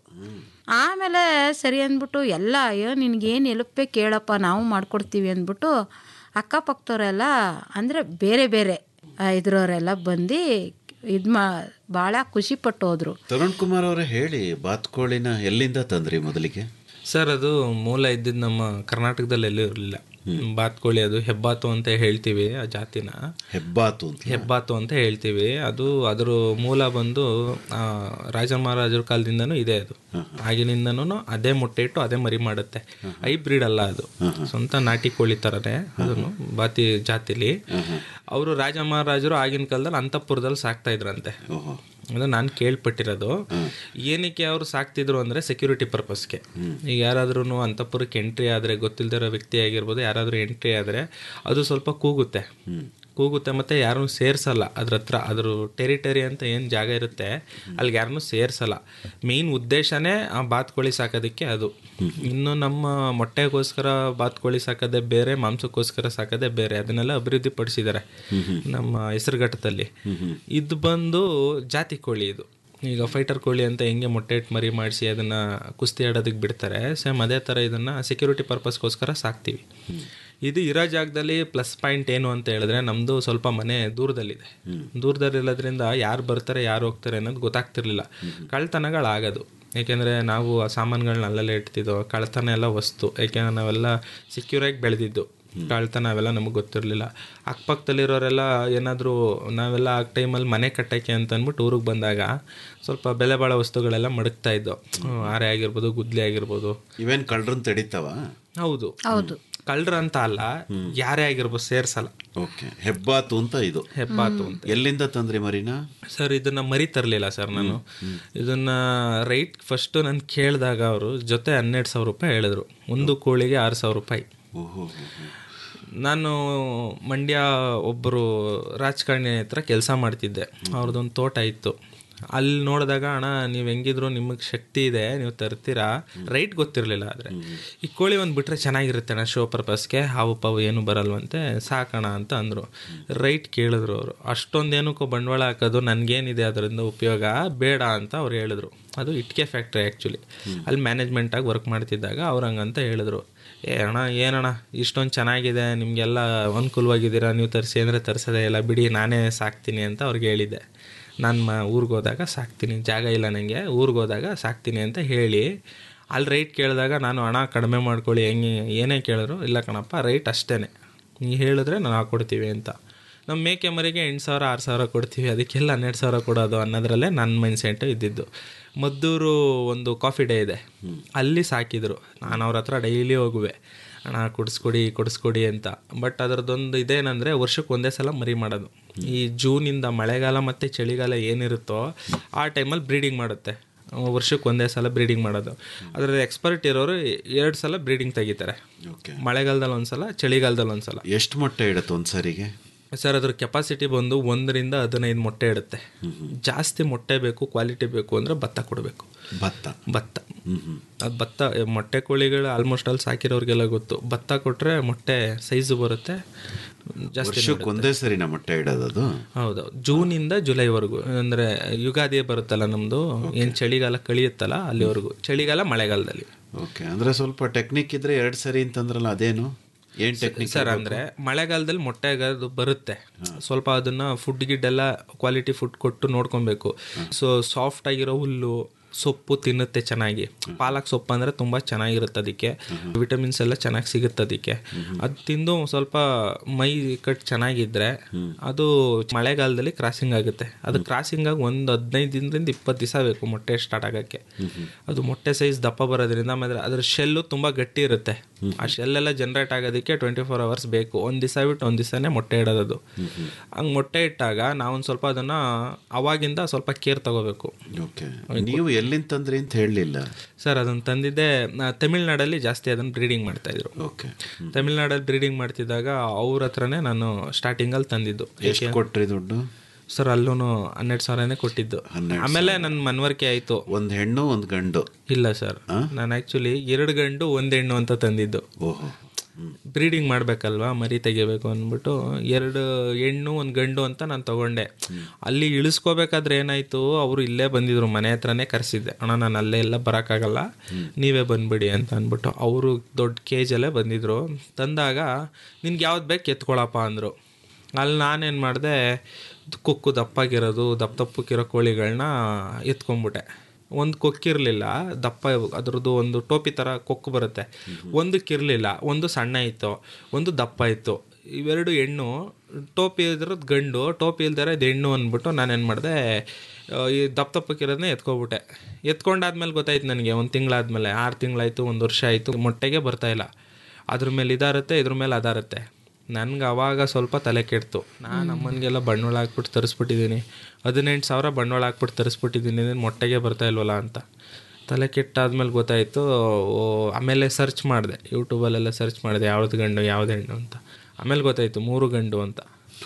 ಆಮೇಲೆ ಸರಿ ಅಂದ್ಬಿಟ್ಟು ಎಲ್ಲ ಅಯ್ಯೋ ನಿನಗೇನು ಎಲುಪೆ ಕೇಳಪ್ಪ ನಾವು ಮಾಡ್ಕೊಡ್ತೀವಿ ಅಂದ್ಬಿಟ್ಟು ಅಕ್ಕಪಕ್ಕದವರೆಲ್ಲ ಅಂದರೆ ಬೇರೆ ಬೇರೆ ಇದ್ರವರೆಲ್ಲ ಬಂದು ಇದು ಮಾ ಭಾಳ ಖುಷಿಪಟ್ಟು ಹೋದರು ತರುಣ್ ಕುಮಾರ್ ಅವರೇ ಹೇಳಿ ಬಾತ್ಕೋಳಿನ ಎಲ್ಲಿಂದ ತಂದ್ರಿ ಮೊದಲಿಗೆ ಸರ್ ಅದು ಮೂಲ ಇದ್ದಿದ್ದು ನಮ್ಮ ಕರ್ನಾಟಕದಲ್ಲಿ ಎಲ್ಲೂ ಇರಲಿಲ್ಲ ಬಾತ್ಕೋಳಿ ಅದು ಹೆಬ್ಬಾತು ಅಂತ ಹೇಳ್ತೀವಿ ಆ ಜಾತಿನ ಹೆಬ್ಬಾತು ಅಂತ ಹೆಬ್ಬಾತು ಅಂತ ಹೇಳ್ತೀವಿ ಅದು ಅದರ ಮೂಲ ಬಂದು ಆ, ರಾಜ ಮಹಾರಾಜರ ಕಾಲದಿಂದನೂ ಇದೆ ಅದು ಆಗಿನಿಂದನೂ ಅದೇ ಮೊಟ್ಟೆ ಇಟ್ಟು ಅದೇ ಮರಿ ಮಾಡುತ್ತೆ ಹೈಬ್ರಿಡ್ ಅಲ್ಲ ಅದು ಸ್ವಂತ ನಾಟಿ ಕೋಳಿ ಥರನೇ ಅದನ್ನು ಬಾತಿ ಜಾತಿಲಿ ಅವರು ರಾಜ ಮಹಾರಾಜರು ಆಗಿನ ಕಾಲದಲ್ಲಿ ಅಂತಃಪುರದಲ್ಲಿ ಸಾಕ್ತಾ ಇದ್ರಂತೆ ಅದು ನಾನು ಕೇಳ್ಪಟ್ಟಿರೋದು ಏನಕ್ಕೆ ಅವರು ಸಾಕ್ತಿದ್ರು ಅಂದರೆ ಸೆಕ್ಯೂರಿಟಿ ಪರ್ಪಸ್ಗೆ ಈಗ ಯಾರಾದ್ರೂ ಅಂತಃಪುರಕ್ಕೆ ಎಂಟ್ರಿ ಆದರೆ ಗೊತ್ತಿಲ್ದಿರೋ ವ್ಯಕ್ತಿ ಆಗಿರ್ಬೋದು ಯಾರಾದರೂ ಎಂಟ್ರಿ ಆದರೆ ಅದು ಸ್ವಲ್ಪ ಕೂಗುತ್ತೆ ಕೂಗುತ್ತೆ ಮತ್ತು ಯಾರನ್ನೂ ಸೇರಿಸಲ್ಲ ಅದ್ರ ಹತ್ರ ಅದ್ರ ಟೆರಿಟರಿ ಅಂತ ಏನು ಜಾಗ ಇರುತ್ತೆ ಅಲ್ಲಿಗೆ ಯಾರನ್ನೂ ಸೇರಿಸಲ್ಲ ಮೇನ್ ಉದ್ದೇಶನೇ ಆ ಬಾತ್ಕೋಳಿ ಸಾಕೋದಕ್ಕೆ ಅದು ಇನ್ನು ನಮ್ಮ ಮೊಟ್ಟೆಗೋಸ್ಕರ ಬಾತ್ಕೋಳಿ ಸಾಕೋದೇ ಬೇರೆ ಮಾಂಸಕ್ಕೋಸ್ಕರ ಸಾಕೋದೇ ಬೇರೆ ಅದನ್ನೆಲ್ಲ ಅಭಿವೃದ್ಧಿ ಪಡಿಸಿದ್ದಾರೆ ನಮ್ಮ ಹೆಸರುಘಟ್ಟದಲ್ಲಿ ಇದು ಬಂದು ಜಾತಿ ಕೋಳಿ ಇದು ಈಗ ಫೈಟರ್ ಕೋಳಿ ಅಂತ ಹೆಂಗೆ ಮೊಟ್ಟೆ ಇಟ್ಟು ಮರಿ ಮಾಡಿಸಿ ಅದನ್ನು ಕುಸ್ತಿ ಆಡೋದಕ್ಕೆ ಬಿಡ್ತಾರೆ ಸೇಮ್ ಅದೇ ಥರ ಇದನ್ನು ಸೆಕ್ಯೂರಿಟಿ ಪರ್ಪಸ್ಗೋಸ್ಕರ ಸಾಕ್ತೀವಿ ಇದು ಇರೋ ಜಾಗದಲ್ಲಿ ಪ್ಲಸ್ ಪಾಯಿಂಟ್ ಏನು ಅಂತ ಹೇಳಿದ್ರೆ ನಮ್ಮದು ಸ್ವಲ್ಪ ಮನೆ ದೂರದಲ್ಲಿದೆ ದೂರದಲ್ಲಿರೋದ್ರಿಂದ ಯಾರು ಬರ್ತಾರೆ ಯಾರು ಹೋಗ್ತಾರೆ ಅನ್ನೋದು ಗೊತ್ತಾಗ್ತಿರ್ಲಿಲ್ಲ ಕಳ್ತನಗಳಾಗೋದು ಏಕೆಂದರೆ ನಾವು ಆ ಸಾಮಾನುಗಳನ್ನ ಅಲ್ಲಲ್ಲೇ ಇಡ್ತಿದ್ದೋ ಕಳ್ತನ ಎಲ್ಲ ವಸ್ತು ಯಾಕೆಂದ್ರೆ ನಾವೆಲ್ಲ ಸೆಕ್ಯೂರಾಗಿ ಬೆಳೆದಿದ್ದು ಕಳ್ತನ ಅವೆಲ್ಲ ನಮಗೆ ಗೊತ್ತಿರಲಿಲ್ಲ ಅಕ್ಕಪಕ್ಕದಲ್ಲಿರೋರೆಲ್ಲ ಏನಾದರೂ ನಾವೆಲ್ಲ ಆ ಟೈಮಲ್ಲಿ ಮನೆ ಕಟ್ಟೋಕ್ಕೆ ಅಂತ ಅಂದ್ಬಿಟ್ಟು ಊರಿಗೆ ಬಂದಾಗ ಸ್ವಲ್ಪ ಬೆಲೆ ಬಾಳೋ ವಸ್ತುಗಳೆಲ್ಲ ಮಡಗ್ತಾ ಇದ್ದೋ ಆರೆ ಆಗಿರ್ಬೋದು ಗುದ್ಲಿ ಆಗಿರ್ಬೋದು ಇವೇನ್ ಕಳ್ರನ್ ತಡಿತಾವ ಹೌದು ಹೌದು ಕಳ್ರ ಅಂತ ಅಲ್ಲ ಯಾರೇ ಆಗಿರ್ಬೋದು ಸೇರ್ಸಲ್ಲ ಓಕೆ ಹೆಬ್ಬಾತು ಅಂತ ಇದು ಹೆಬ್ಬಾತು ಅಂತ ಎಲ್ಲಿಂದ ತಂದ್ರಿ ಮರಿನಾ ಸರ್ ಇದನ್ನ ಮರಿ ತರಲಿಲ್ಲ ಸರ್ ನಾನು ಇದನ್ನ ರೈಟ್ ಫಸ್ಟ್ ನಾನು ಕೇಳಿದಾಗ ಅವರು ಜೊತೆ ಹನ್ನೆರಡು ಸಾವಿರ ರೂಪಾಯಿ ಹೇಳಿದ್ರು ಒಂದು ಕೋಳಿಗೆ ಆರು ಸಾವಿರ ರೂಪಾಯಿ ಓಹೋ ನಾನು ಮಂಡ್ಯ ಒಬ್ಬರು ರಾಜಕಾರಣಿ ಹತ್ರ ಕೆಲಸ ಮಾಡ್ತಿದ್ದೆ ಅವ್ರದ್ದೊಂದು ತೋಟ ಇತ್ತು ಅಲ್ಲಿ ನೋಡಿದಾಗ ಅಣ್ಣ ನೀವು ಹೆಂಗಿದ್ರು ನಿಮಗೆ ಶಕ್ತಿ ಇದೆ ನೀವು ತರ್ತೀರಾ ರೈಟ್ ಗೊತ್ತಿರಲಿಲ್ಲ ಆದರೆ ಈ ಕೋಳಿ ಒಂದು ಬಿಟ್ರೆ ಚೆನ್ನಾಗಿರುತ್ತೆ ಅಣ್ಣ ಶೋ ಪರ್ಪಸ್ಗೆ ಹಾವು ಪಾವು ಏನು ಬರಲ್ವಂತೆ ಸಾಕಣ ಅಂತ ಅಂದರು ರೈಟ್ ಕೇಳಿದ್ರು ಅವರು ಅಷ್ಟೊಂದೇನಕ್ಕೂ ಬಂಡವಾಳ ಹಾಕೋದು ನನಗೇನಿದೆ ಅದರಿಂದ ಉಪಯೋಗ ಬೇಡ ಅಂತ ಅವ್ರು ಹೇಳಿದ್ರು ಅದು ಇಟ್ಕೆ ಫ್ಯಾಕ್ಟ್ರಿ ಆ್ಯಕ್ಚುಲಿ ಅಲ್ಲಿ ಮ್ಯಾನೇಜ್ಮೆಂಟಾಗಿ ವರ್ಕ್ ಮಾಡ್ತಿದ್ದಾಗ ಅವ್ರು ಹಂಗಂತ ಹೇಳಿದ್ರು ಏ ಅಣ್ಣ ಏನಣ್ಣ ಇಷ್ಟೊಂದು ಚೆನ್ನಾಗಿದೆ ನಿಮಗೆಲ್ಲ ಅನುಕೂಲವಾಗಿದ್ದೀರಾ ನೀವು ತರಿಸಿ ಅಂದರೆ ತರಿಸೋದೇ ಇಲ್ಲ ಬಿಡಿ ನಾನೇ ಸಾಕ್ತೀನಿ ಅಂತ ಅವ್ರಿಗೆ ಹೇಳಿದ್ದೆ ನಾನು ಮ ಊರಿಗೆ ಹೋದಾಗ ಸಾಕ್ತೀನಿ ಜಾಗ ಇಲ್ಲ ನನಗೆ ಊರಿಗೆ ಹೋದಾಗ ಸಾಕ್ತೀನಿ ಅಂತ ಹೇಳಿ ಅಲ್ಲಿ ರೈಟ್ ಕೇಳಿದಾಗ ನಾನು ಹಣ ಕಡಿಮೆ ಮಾಡ್ಕೊಳ್ಳಿ ಹೆಂಗೆ ಏನೇ ಕೇಳಿದ್ರು ಇಲ್ಲ ಕಣಪ್ಪ ರೈಟ್ ಅಷ್ಟೇ ನೀ ಹೇಳಿದ್ರೆ ನಾವು ಹಾಕ್ಕೊಡ್ತೀವಿ ಅಂತ ನಮ್ಮ ಮೇಕೆ ಮರಿಗೆ ಎಂಟು ಸಾವಿರ ಆರು ಸಾವಿರ ಕೊಡ್ತೀವಿ ಅದಕ್ಕೆಲ್ಲ ಹನ್ನೆರಡು ಸಾವಿರ ಕೊಡೋದು ಅನ್ನೋದ್ರಲ್ಲೇ ನನ್ನ ಮೈಂಡ್ ಸೆಟ್ ಇದ್ದಿದ್ದು ಮದ್ದೂರು ಒಂದು ಕಾಫಿ ಡೇ ಇದೆ ಅಲ್ಲಿ ಸಾಕಿದ್ರು ನಾನು ಅವ್ರ ಹತ್ರ ಡೈಲಿ ಹೋಗುವೆ ಹಣ ಕೊಡಿಸ್ಕೊಡಿ ಕೊಡಿಸ್ಕೊಡಿ ಅಂತ ಬಟ್ ಅದರದ್ದೊಂದು ಇದೇನಂದರೆ ವರ್ಷಕ್ಕೆ ಒಂದೇ ಸಲ ಮರಿ ಮಾಡೋದು ಈ ಜೂನಿಂದ ಮಳೆಗಾಲ ಮತ್ತು ಚಳಿಗಾಲ ಏನಿರುತ್ತೋ ಆ ಟೈಮಲ್ಲಿ ಬ್ರೀಡಿಂಗ್ ಮಾಡುತ್ತೆ ವರ್ಷಕ್ಕೆ ಒಂದೇ ಸಲ ಬ್ರೀಡಿಂಗ್ ಮಾಡೋದು ಅದರಲ್ಲಿ ಎಕ್ಸ್ಪರ್ಟ್ ಇರೋರು ಎರಡು ಸಲ ಬ್ರೀಡಿಂಗ್ ತೆಗಿತಾರೆ ಮಳೆಗಾಲದಲ್ಲಿ ಒಂದು ಸಲ ಚಳಿಗಾಲದಲ್ಲಿ ಒಂದು ಸಲ ಎಷ್ಟು ಮೊಟ್ಟೆ ಇಡುತ್ತೆ ಒಂದು ಸರಿಗೆ ಸರ್ ಅದ್ರ ಕೆಪಾಸಿಟಿ ಬಂದು ಒಂದರಿಂದ ಹದಿನೈದು ಮೊಟ್ಟೆ ಇಡುತ್ತೆ ಜಾಸ್ತಿ ಮೊಟ್ಟೆ ಬೇಕು ಕ್ವಾಲಿಟಿ ಬೇಕು ಅಂದರೆ ಭತ್ತ ಕೊಡಬೇಕು ಭತ್ತ ಭತ್ತ ಅದು ಭತ್ತ ಮೊಟ್ಟೆ ಕೋಳಿಗಳು ಆಲ್ಮೋಸ್ಟ್ ಅಲ್ಲಿ ಸಾಕಿರೋರಿಗೆಲ್ಲ ಗೊತ್ತು ಭತ್ತ ಕೊಟ್ಟರೆ ಮೊಟ್ಟೆ ಸೈಜು ಬರುತ್ತೆ ಜಾಸ್ತಿ ವರ್ಷಕ್ಕೆ ಒಂದೇ ಸರಿನ ಮೊಟ್ಟೆ ಇಡೋದು ಅದು ಹೌದು ಜೂನಿಂದ ಜುಲೈವರೆಗೂ ಅಂದರೆ ಯುಗಾದಿ ಬರುತ್ತಲ್ಲ ನಮ್ಮದು ಏನು ಚಳಿಗಾಲ ಕಳಿಯುತ್ತಲ್ಲ ಅಲ್ಲಿವರೆಗೂ ಚಳಿಗಾಲ ಮಳೆಗಾಲದಲ್ಲಿ ಓಕೆ ಅಂದರೆ ಸ್ವಲ್ಪ ಟೆಕ್ನಿಕ್ ಇದ್ರೆ ಎರಡು ಸರಿ ಅಂತಂದ್ರಲ್ಲ ಅದೇನು ಏನು ಟೆಕ್ನಿಕ್ ಸರ್ ಅಂದರೆ ಮಳೆಗಾಲದಲ್ಲಿ ಮೊಟ್ಟೆ ಆಗೋದು ಬರುತ್ತೆ ಸ್ವಲ್ಪ ಅದನ್ನ ಫುಡ್ ಗಿಡ್ ಎಲ್ಲ ಕ್ವಾಲಿಟಿ ಫುಡ್ ಕೊಟ್ಟು ನೋಡ್ಕೊಬೇಕು ಸೊ ಸಾಫ್ಟ್ ಆಗಿರೋ ಹುಲ್ಲು ಸೊಪ್ಪು ತಿನ್ನುತ್ತೆ ಚೆನ್ನಾಗಿ ಪಾಲಕ್ ಸೊಪ್ಪು ಅಂದರೆ ತುಂಬ ಚೆನ್ನಾಗಿರುತ್ತೆ ಅದಕ್ಕೆ ವಿಟಮಿನ್ಸ್ ಎಲ್ಲ ಚೆನ್ನಾಗಿ ಸಿಗುತ್ತೆ ಅದಕ್ಕೆ ಅದು ತಿಂದು ಸ್ವಲ್ಪ ಮೈ ಕಟ್ ಚೆನ್ನಾಗಿದ್ರೆ ಅದು ಮಳೆಗಾಲದಲ್ಲಿ ಕ್ರಾಸಿಂಗ್ ಆಗುತ್ತೆ ಅದು ಕ್ರಾಸಿಂಗ್ ಆಗಿ ಒಂದು ಹದಿನೈದು ದಿನದಿಂದ ಇಪ್ಪತ್ತು ದಿವಸ ಬೇಕು ಮೊಟ್ಟೆ ಸ್ಟಾರ್ಟ್ ಆಗೋಕ್ಕೆ ಅದು ಮೊಟ್ಟೆ ಸೈಜ್ ದಪ್ಪ ಬರೋದ್ರಿಂದ ಆಮೇಲೆ ಅದ್ರ ಶೆಲ್ಲು ತುಂಬ ಗಟ್ಟಿ ಇರುತ್ತೆ ಆ ಶೆಲ್ಲೆಲ್ಲ ಜನ್ರೇಟ್ ಆಗೋದಕ್ಕೆ ಟ್ವೆಂಟಿ ಫೋರ್ ಅವರ್ಸ್ ಬೇಕು ಒಂದು ದಿವಸ ಬಿಟ್ಟು ಒಂದು ದಿವಸನೇ ಮೊಟ್ಟೆ ಇಡೋದು ಹಂಗೆ ಮೊಟ್ಟೆ ಇಟ್ಟಾಗ ನಾವೊಂದು ಸ್ವಲ್ಪ ಅದನ್ನು ಅವಾಗಿಂದ ಸ್ವಲ್ಪ ಕೇರ್ ತಗೋಬೇಕು ಓಕೆ ನೀವು ಎಲ್ಲಿಂದ ತಂದ್ರಿ ಅಂತ ಹೇಳಲಿಲ್ಲ ಸರ್ ಅದನ್ನು ತಂದಿದ್ದೆ ನಾ ತಮಿಳ್ನಾಡಲ್ಲಿ ಜಾಸ್ತಿ ಅದನ್ನು ಬ್ರೀಡಿಂಗ್ ಮಾಡ್ತಾ ಇದ್ರು ಓಕೆ ತಮಿಳ್ನಾಡಲ್ಲಿ ಬ್ರೀಡಿಂಗ್ ಮಾಡ್ತಿದ್ದಾಗ ಅವ್ರ ಹತ್ರನೇ ನಾನು ಸ್ಟಾರ್ಟಿಂಗಲ್ಲಿ ತಂದಿದ್ದು ಎಷ್ಟು ಕೊಟ್ರಿ ದುಡ್ಡು ಸರ್ ಅಲ್ಲೂ ಹನ್ನೆರಡು ಸಾವಿರನೇ ಕೊಟ್ಟಿದ್ದು ಆಮೇಲೆ ನನ್ನ ಮನವರಿಕೆ ಆಯಿತು ಒಂದು ಹೆಣ್ಣು ಒಂದು ಗಂಡು ಇಲ್ಲ ಸರ್ ನಾನು ಆ್ಯಕ್ಚುಲಿ ಎರಡು ಗಂಡು ಒಂದು ಹೆಣ್ಣು ಅಂತ ತಂದಿದ್ದು ಓಹೋ ಬ್ರೀಡಿಂಗ್ ಮಾಡಬೇಕಲ್ವಾ ಮರಿ ತೆಗಿಬೇಕು ಅಂದ್ಬಿಟ್ಟು ಎರಡು ಹೆಣ್ಣು ಒಂದು ಗಂಡು ಅಂತ ನಾನು ತಗೊಂಡೆ ಅಲ್ಲಿ ಇಳಿಸ್ಕೋಬೇಕಾದ್ರೆ ಏನಾಯಿತು ಅವರು ಇಲ್ಲೇ ಬಂದಿದ್ರು ಮನೆ ಹತ್ರನೇ ಕರೆಸಿದ್ದೆ ಅಣ್ಣ ನಾನು ಅಲ್ಲೇ ಎಲ್ಲ ಬರೋಕ್ಕಾಗಲ್ಲ ನೀವೇ ಬಂದ್ಬಿಡಿ ಅಂತ ಅಂದ್ಬಿಟ್ಟು ಅವರು ದೊಡ್ಡ ಕೇಜಲ್ಲೇ ಬಂದಿದ್ರು ತಂದಾಗ ನಿನ್ಗೆ ಯಾವ್ದು ಬೇಕು ಎತ್ಕೊಳಪ್ಪ ಅಂದರು ಅಲ್ಲಿ ನಾನೇನು ಮಾಡಿದೆ ಕೊಕ್ಕು ದಪ್ಪಾಗಿರೋದು ದಪ್ಪ ದಪ್ಪಕ್ಕಿರೋ ಕೋಳಿಗಳನ್ನ ಎತ್ಕೊಂಡ್ಬಿಟ್ಟೆ ಒಂದು ಕೊಕ್ಕಿರಲಿಲ್ಲ ದಪ್ಪ ಅದ್ರದ್ದು ಒಂದು ಟೋಪಿ ಥರ ಕೊಕ್ಕು ಬರುತ್ತೆ ಒಂದಕ್ಕಿರಲಿಲ್ಲ ಒಂದು ಸಣ್ಣ ಇತ್ತು ಒಂದು ದಪ್ಪ ಇತ್ತು ಇವೆರಡು ಹೆಣ್ಣು ಟೋಪಿ ಇದ್ರದ್ದು ಗಂಡು ಟೋಪಿ ಇಲ್ದಿರ ಇದು ಹೆಣ್ಣು ಅಂದ್ಬಿಟ್ಟು ನಾನೇನು ಮಾಡಿದೆ ಈ ದಪ್ಪ ದಪ್ಪಕ್ಕಿರೋದನ್ನ ಎತ್ಕೊಬಿಟ್ಟೆ ಎತ್ಕೊಂಡಾದ್ಮೇಲೆ ಗೊತ್ತಾಯ್ತು ನನಗೆ ಒಂದು ತಿಂಗಳಾದ್ಮೇಲೆ ಆರು ತಿಂಗಳಾಯಿತು ಒಂದು ವರ್ಷ ಆಯಿತು ಮೊಟ್ಟೆಗೆ ಬರ್ತಾಯಿಲ್ಲ ಅದ್ರ ಮೇಲೆ ಇದಾರುತ್ತೆ ಇದ್ರ ಮೇಲೆ ಅದಾರುತ್ತೆ ನನಗೆ ಅವಾಗ ಸ್ವಲ್ಪ ತಲೆ ಕೆಡ್ತು ನಾನು ಅಮ್ಮನಿಗೆಲ್ಲ ಬಂಡವಾಳ ಹಾಕ್ಬಿಟ್ಟು ತರಿಸ್ಬಿಟ್ಟಿದ್ದೀನಿ ಹದಿನೆಂಟು ಸಾವಿರ ಬಂಡವಾಳ ಹಾಕ್ಬಿಟ್ಟು ತರಿಸ್ಬಿಟ್ಟಿದ್ದೀನಿ ಮೊಟ್ಟೆಗೆ ಬರ್ತಾ ಇಲ್ವಲ್ಲ ಅಂತ ತಲೆ ಕೆಟ್ಟಾದ್ಮೇಲೆ ಗೊತ್ತಾಯಿತು ಆಮೇಲೆ ಸರ್ಚ್ ಮಾಡಿದೆ ಯೂಟ್ಯೂಬಲ್ಲೆಲ್ಲ ಸರ್ಚ್ ಮಾಡಿದೆ ಯಾವ್ದು ಗಂಡು ಯಾವ್ದು ಹೆಣ್ಣು ಅಂತ ಆಮೇಲೆ ಗೊತ್ತಾಯಿತು ಮೂರು ಗಂಡು ಅಂತ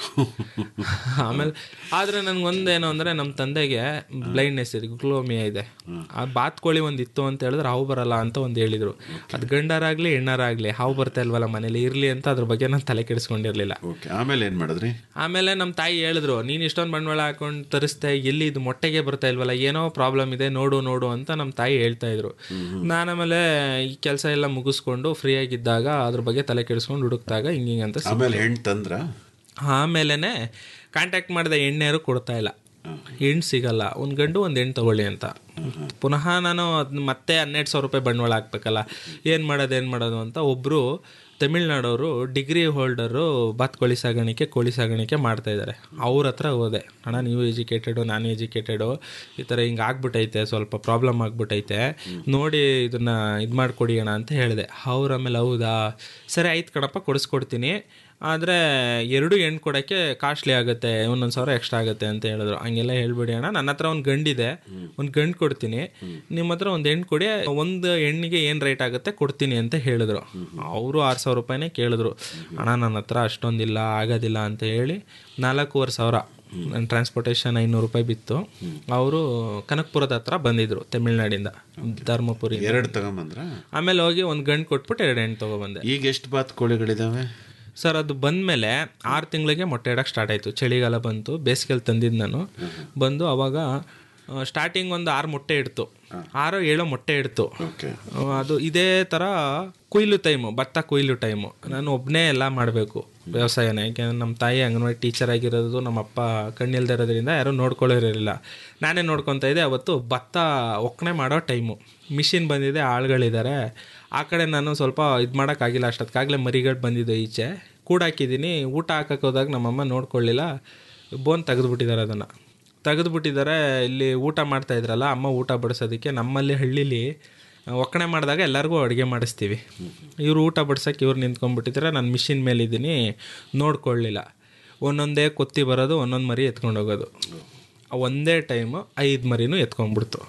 ಆಮೇಲೆ ಆದರೆ ನನಗೊಂದೇನು ಅಂದರೆ ನಮ್ಮ ತಂದೆಗೆ ಬ್ಲೈಂಡ್ನೆಸ್ ಇದೆ ಗ್ಲೋಮಿಯಾ ಇದೆ ಆ ಬಾತ್ಕೋಳಿ ಒಂದು ಇತ್ತು ಅಂತ ಹೇಳಿದ್ರೆ ಹಾವು ಬರಲ್ಲ ಅಂತ ಒಂದು ಹೇಳಿದರು ಅದು ಗಂಡರಾಗಲಿ ಹೆಣ್ಣರಾಗಲಿ ಹಾವು ಬರ್ತಾ ಇಲ್ವಲ್ಲ ಮನೇಲಿ ಇರಲಿ ಅಂತ ಅದ್ರ ಬಗ್ಗೆ ನಾನು ತಲೆ ಕೆಡಿಸ್ಕೊಂಡಿರಲಿಲ್ಲ ಓಕೆ ಆಮೇಲೆ ಏನು ಮಾಡಿದ್ರಿ ಆಮೇಲೆ ನಮ್ಮ ತಾಯಿ ಹೇಳಿದ್ರು ನೀನು ಇಷ್ಟೊಂದು ಬಂಡವಾಳ ಹಾಕೊಂಡು ತರಿಸ್ತೆ ಎಲ್ಲಿ ಇದು ಮೊಟ್ಟೆಗೆ ಬರ್ತಾ ಇಲ್ವಲ್ಲ ಏನೋ ಪ್ರಾಬ್ಲಮ್ ಇದೆ ನೋಡು ನೋಡು ಅಂತ ನಮ್ಮ ತಾಯಿ ಹೇಳ್ತಾ ಇದ್ರು ನಾನು ಆಮೇಲೆ ಈ ಕೆಲಸ ಎಲ್ಲ ಮುಗಿಸ್ಕೊಂಡು ಫ್ರೀ ಆಗಿದ್ದಾಗ ಅದ್ರ ಬಗ್ಗೆ ತಲೆ ಕೆಡಿಸ್ಕೊಂಡು ಹುಡುಕ್ದಾಗ ಹಿಂಗೆ ಹಿಂಗೆ ಅಂತ ಆಮೇಲೆ ಹೆಣ್ಣು ತಂದ್ರ ಆಮೇಲೆ ಕಾಂಟ್ಯಾಕ್ಟ್ ಮಾಡಿದೆ ಎಣ್ಣೆರು ಕೊಡ್ತಾ ಇಲ್ಲ ಹೆಣ್ಣು ಸಿಗಲ್ಲ ಒಂದು ಗಂಡು ಒಂದು ಹೆಣ್ಣು ತಗೊಳ್ಳಿ ಅಂತ ಪುನಃ ನಾನು ಅದನ್ನ ಮತ್ತೆ ಹನ್ನೆರಡು ಸಾವಿರ ರೂಪಾಯಿ ಬಂಡವಾಳ ಹಾಕ್ಬೇಕಲ್ಲ ಏನು ಮಾಡೋದು ಏನು ಮಾಡೋದು ಅಂತ ಒಬ್ಬರು ತಮಿಳ್ನಾಡವರು ಡಿಗ್ರಿ ಹೋಲ್ಡರು ಬಾತ್ಕೋಳಿ ಸಾಗಾಣಿಕೆ ಕೋಳಿ ಸಾಗಾಣಿಕೆ ಮಾಡ್ತಾ ಇದ್ದಾರೆ ಅವ್ರ ಹತ್ರ ಹೋದೆ ಅಣ್ಣ ನೀವು ಎಜುಕೇಟೆಡು ನಾನು ಎಜುಕೇಟೆಡು ಈ ಥರ ಹಿಂಗೆ ಆಗ್ಬಿಟ್ಟೈತೆ ಸ್ವಲ್ಪ ಪ್ರಾಬ್ಲಮ್ ಆಗ್ಬಿಟ್ಟೈತೆ ನೋಡಿ ಇದನ್ನು ಇದು ಮಾಡಿಕೊಡಿ ಅಣ್ಣ ಅಂತ ಹೇಳಿದೆ ಅವ್ರ ಆಮೇಲೆ ಹೌದಾ ಸರಿ ಆಯ್ತು ಕಣಪ್ಪ ಕೊಡಿಸ್ಕೊಡ್ತೀನಿ ಆದರೆ ಎರಡು ಹೆಣ್ಣು ಕೊಡೋಕ್ಕೆ ಕಾಸ್ಟ್ಲಿ ಆಗುತ್ತೆ ಒಂದೊಂದು ಸಾವಿರ ಎಕ್ಸ್ಟ್ರಾ ಆಗುತ್ತೆ ಅಂತ ಹೇಳಿದ್ರು ಹಂಗೆಲ್ಲ ಹೇಳ್ಬೇಡಿ ಅಣ್ಣ ನನ್ನ ಹತ್ರ ಒಂದು ಗಂಡಿದೆ ಒಂದು ಗಂಡು ಕೊಡ್ತೀನಿ ನಿಮ್ಮ ಹತ್ರ ಒಂದು ಹೆಣ್ಣು ಕೊಡಿ ಒಂದು ಹೆಣ್ಣಿಗೆ ಏನು ರೇಟ್ ಆಗುತ್ತೆ ಕೊಡ್ತೀನಿ ಅಂತ ಹೇಳಿದ್ರು ಅವರು ಆರು ಸಾವಿರ ರೂಪಾಯಿನೇ ಕೇಳಿದ್ರು ಅಣ್ಣ ನನ್ನ ಹತ್ರ ಅಷ್ಟೊಂದಿಲ್ಲ ಆಗೋದಿಲ್ಲ ಅಂತ ಹೇಳಿ ನಾಲ್ಕೂವರೆ ಸಾವಿರ ನನ್ನ ಟ್ರಾನ್ಸ್ಪೋರ್ಟೇಷನ್ ಐನೂರು ರೂಪಾಯಿ ಬಿತ್ತು ಅವರು ಕನಕಪುರದ ಹತ್ರ ಬಂದಿದ್ರು ತಮಿಳ್ನಾಡಿಂದ ಧರ್ಮಪುರಿ ಎರಡು ತಗೊಂಬಂದ್ರ ಆಮೇಲೆ ಹೋಗಿ ಒಂದು ಗಂಡು ಕೊಟ್ಬಿಟ್ಟು ಎರಡು ಹೆಣ್ಣು ತೊಗೊಬಂದೆ ಈಗ ಎಷ್ಟು ಬಾತುಕೋಳಿಗಳಿದಾವೆ ಸರ್ ಅದು ಬಂದಮೇಲೆ ಆರು ತಿಂಗಳಿಗೆ ಮೊಟ್ಟೆ ಇಡಕ್ಕೆ ಸ್ಟಾರ್ಟ್ ಆಯಿತು ಚಳಿಗಾಲ ಬಂತು ಬೇಸಿಗೆಲಿ ತಂದಿದ್ದು ನಾನು ಬಂದು ಅವಾಗ ಸ್ಟಾರ್ಟಿಂಗ್ ಒಂದು ಆರು ಮೊಟ್ಟೆ ಇಡ್ತು ಆರು ಏಳು ಮೊಟ್ಟೆ ಇಡ್ತು ಆ, ಅದು ಇದೇ ಥರ ಕೊಯ್ಲು ಟೈಮು ಭತ್ತ ಕೊಯ್ಲು ಟೈಮು ನಾನು ಒಬ್ಬನೇ ಎಲ್ಲ ಮಾಡಬೇಕು ವ್ಯವಸಾಯನ ಯಾಕೆಂದ್ರೆ ನಮ್ಮ ತಾಯಿ ಅಂಗನವಾಡಿ ಟೀಚರ್ ಆಗಿರೋದು ನಮ್ಮ ಅಪ್ಪ ಕಣ್ಣಿಲ್ದೇ ಇರೋದ್ರಿಂದ ಯಾರೂ ನೋಡ್ಕೊಳ್ಳೋರಿರಲಿಲ್ಲ ನಾನೇ ನೋಡ್ಕೊತಾ ಇದ್ದೆ ಅವತ್ತು ಭತ್ತ ಒಕ್ಕಣೆ ಮಾಡೋ ಟೈಮು ಮಿಷಿನ್ ಬಂದಿದೆ ಆಳುಗಳಿದ್ದಾರೆ ಆ ಕಡೆ ನಾನು ಸ್ವಲ್ಪ ಇದು ಮಾಡೋಕ್ಕಾಗಿಲ್ಲ ಅಷ್ಟೊತ್ತಿಗಾಗಲೇ ಮರಿಗಳು ಬಂದಿದ್ದು ಈಚೆ ಕೂಡಾಕಿದ್ದೀನಿ ಊಟ ಹಾಕಕ್ಕೆ ಹೋದಾಗ ನಮ್ಮಮ್ಮ ನೋಡ್ಕೊಳ್ಳಿಲ್ಲ ಬೋನ್ ತೆಗೆದುಬಿಟ್ಟಿದ್ದಾರೆ ಅದನ್ನು ತೆಗೆದುಬಿಟ್ಟಿದ್ದಾರೆ ಇಲ್ಲಿ ಊಟ ಮಾಡ್ತಾ ಇದ್ರಲ್ಲ ಅಮ್ಮ ಊಟ ಬಡಿಸೋದಕ್ಕೆ ನಮ್ಮಲ್ಲಿ ಹಳ್ಳಿಲಿ ಒಕ್ಕಣೆ ಮಾಡಿದಾಗ ಎಲ್ಲರಿಗೂ ಅಡುಗೆ ಮಾಡಿಸ್ತೀವಿ ಇವ್ರು ಊಟ ಬಡ್ಸೋಕ್ಕೆ ಇವ್ರು ನಿಂತ್ಕೊಂಡ್ಬಿಟ್ಟಿದ್ದಾರೆ ನಾನು ಮಿಷಿನ್ ಮೇಲಿದ್ದೀನಿ ನೋಡ್ಕೊಳ್ಳಿಲ್ಲ ಒಂದೊಂದೇ ಕೊತ್ತಿ ಬರೋದು ಒಂದೊಂದು ಮರಿ ಎತ್ಕೊಂಡು ಹೋಗೋದು ಆ ಒಂದೇ ಟೈಮು ಐದು ಮರಿನೂ ಎತ್ಕೊಂಡ್ಬಿಡ್ತು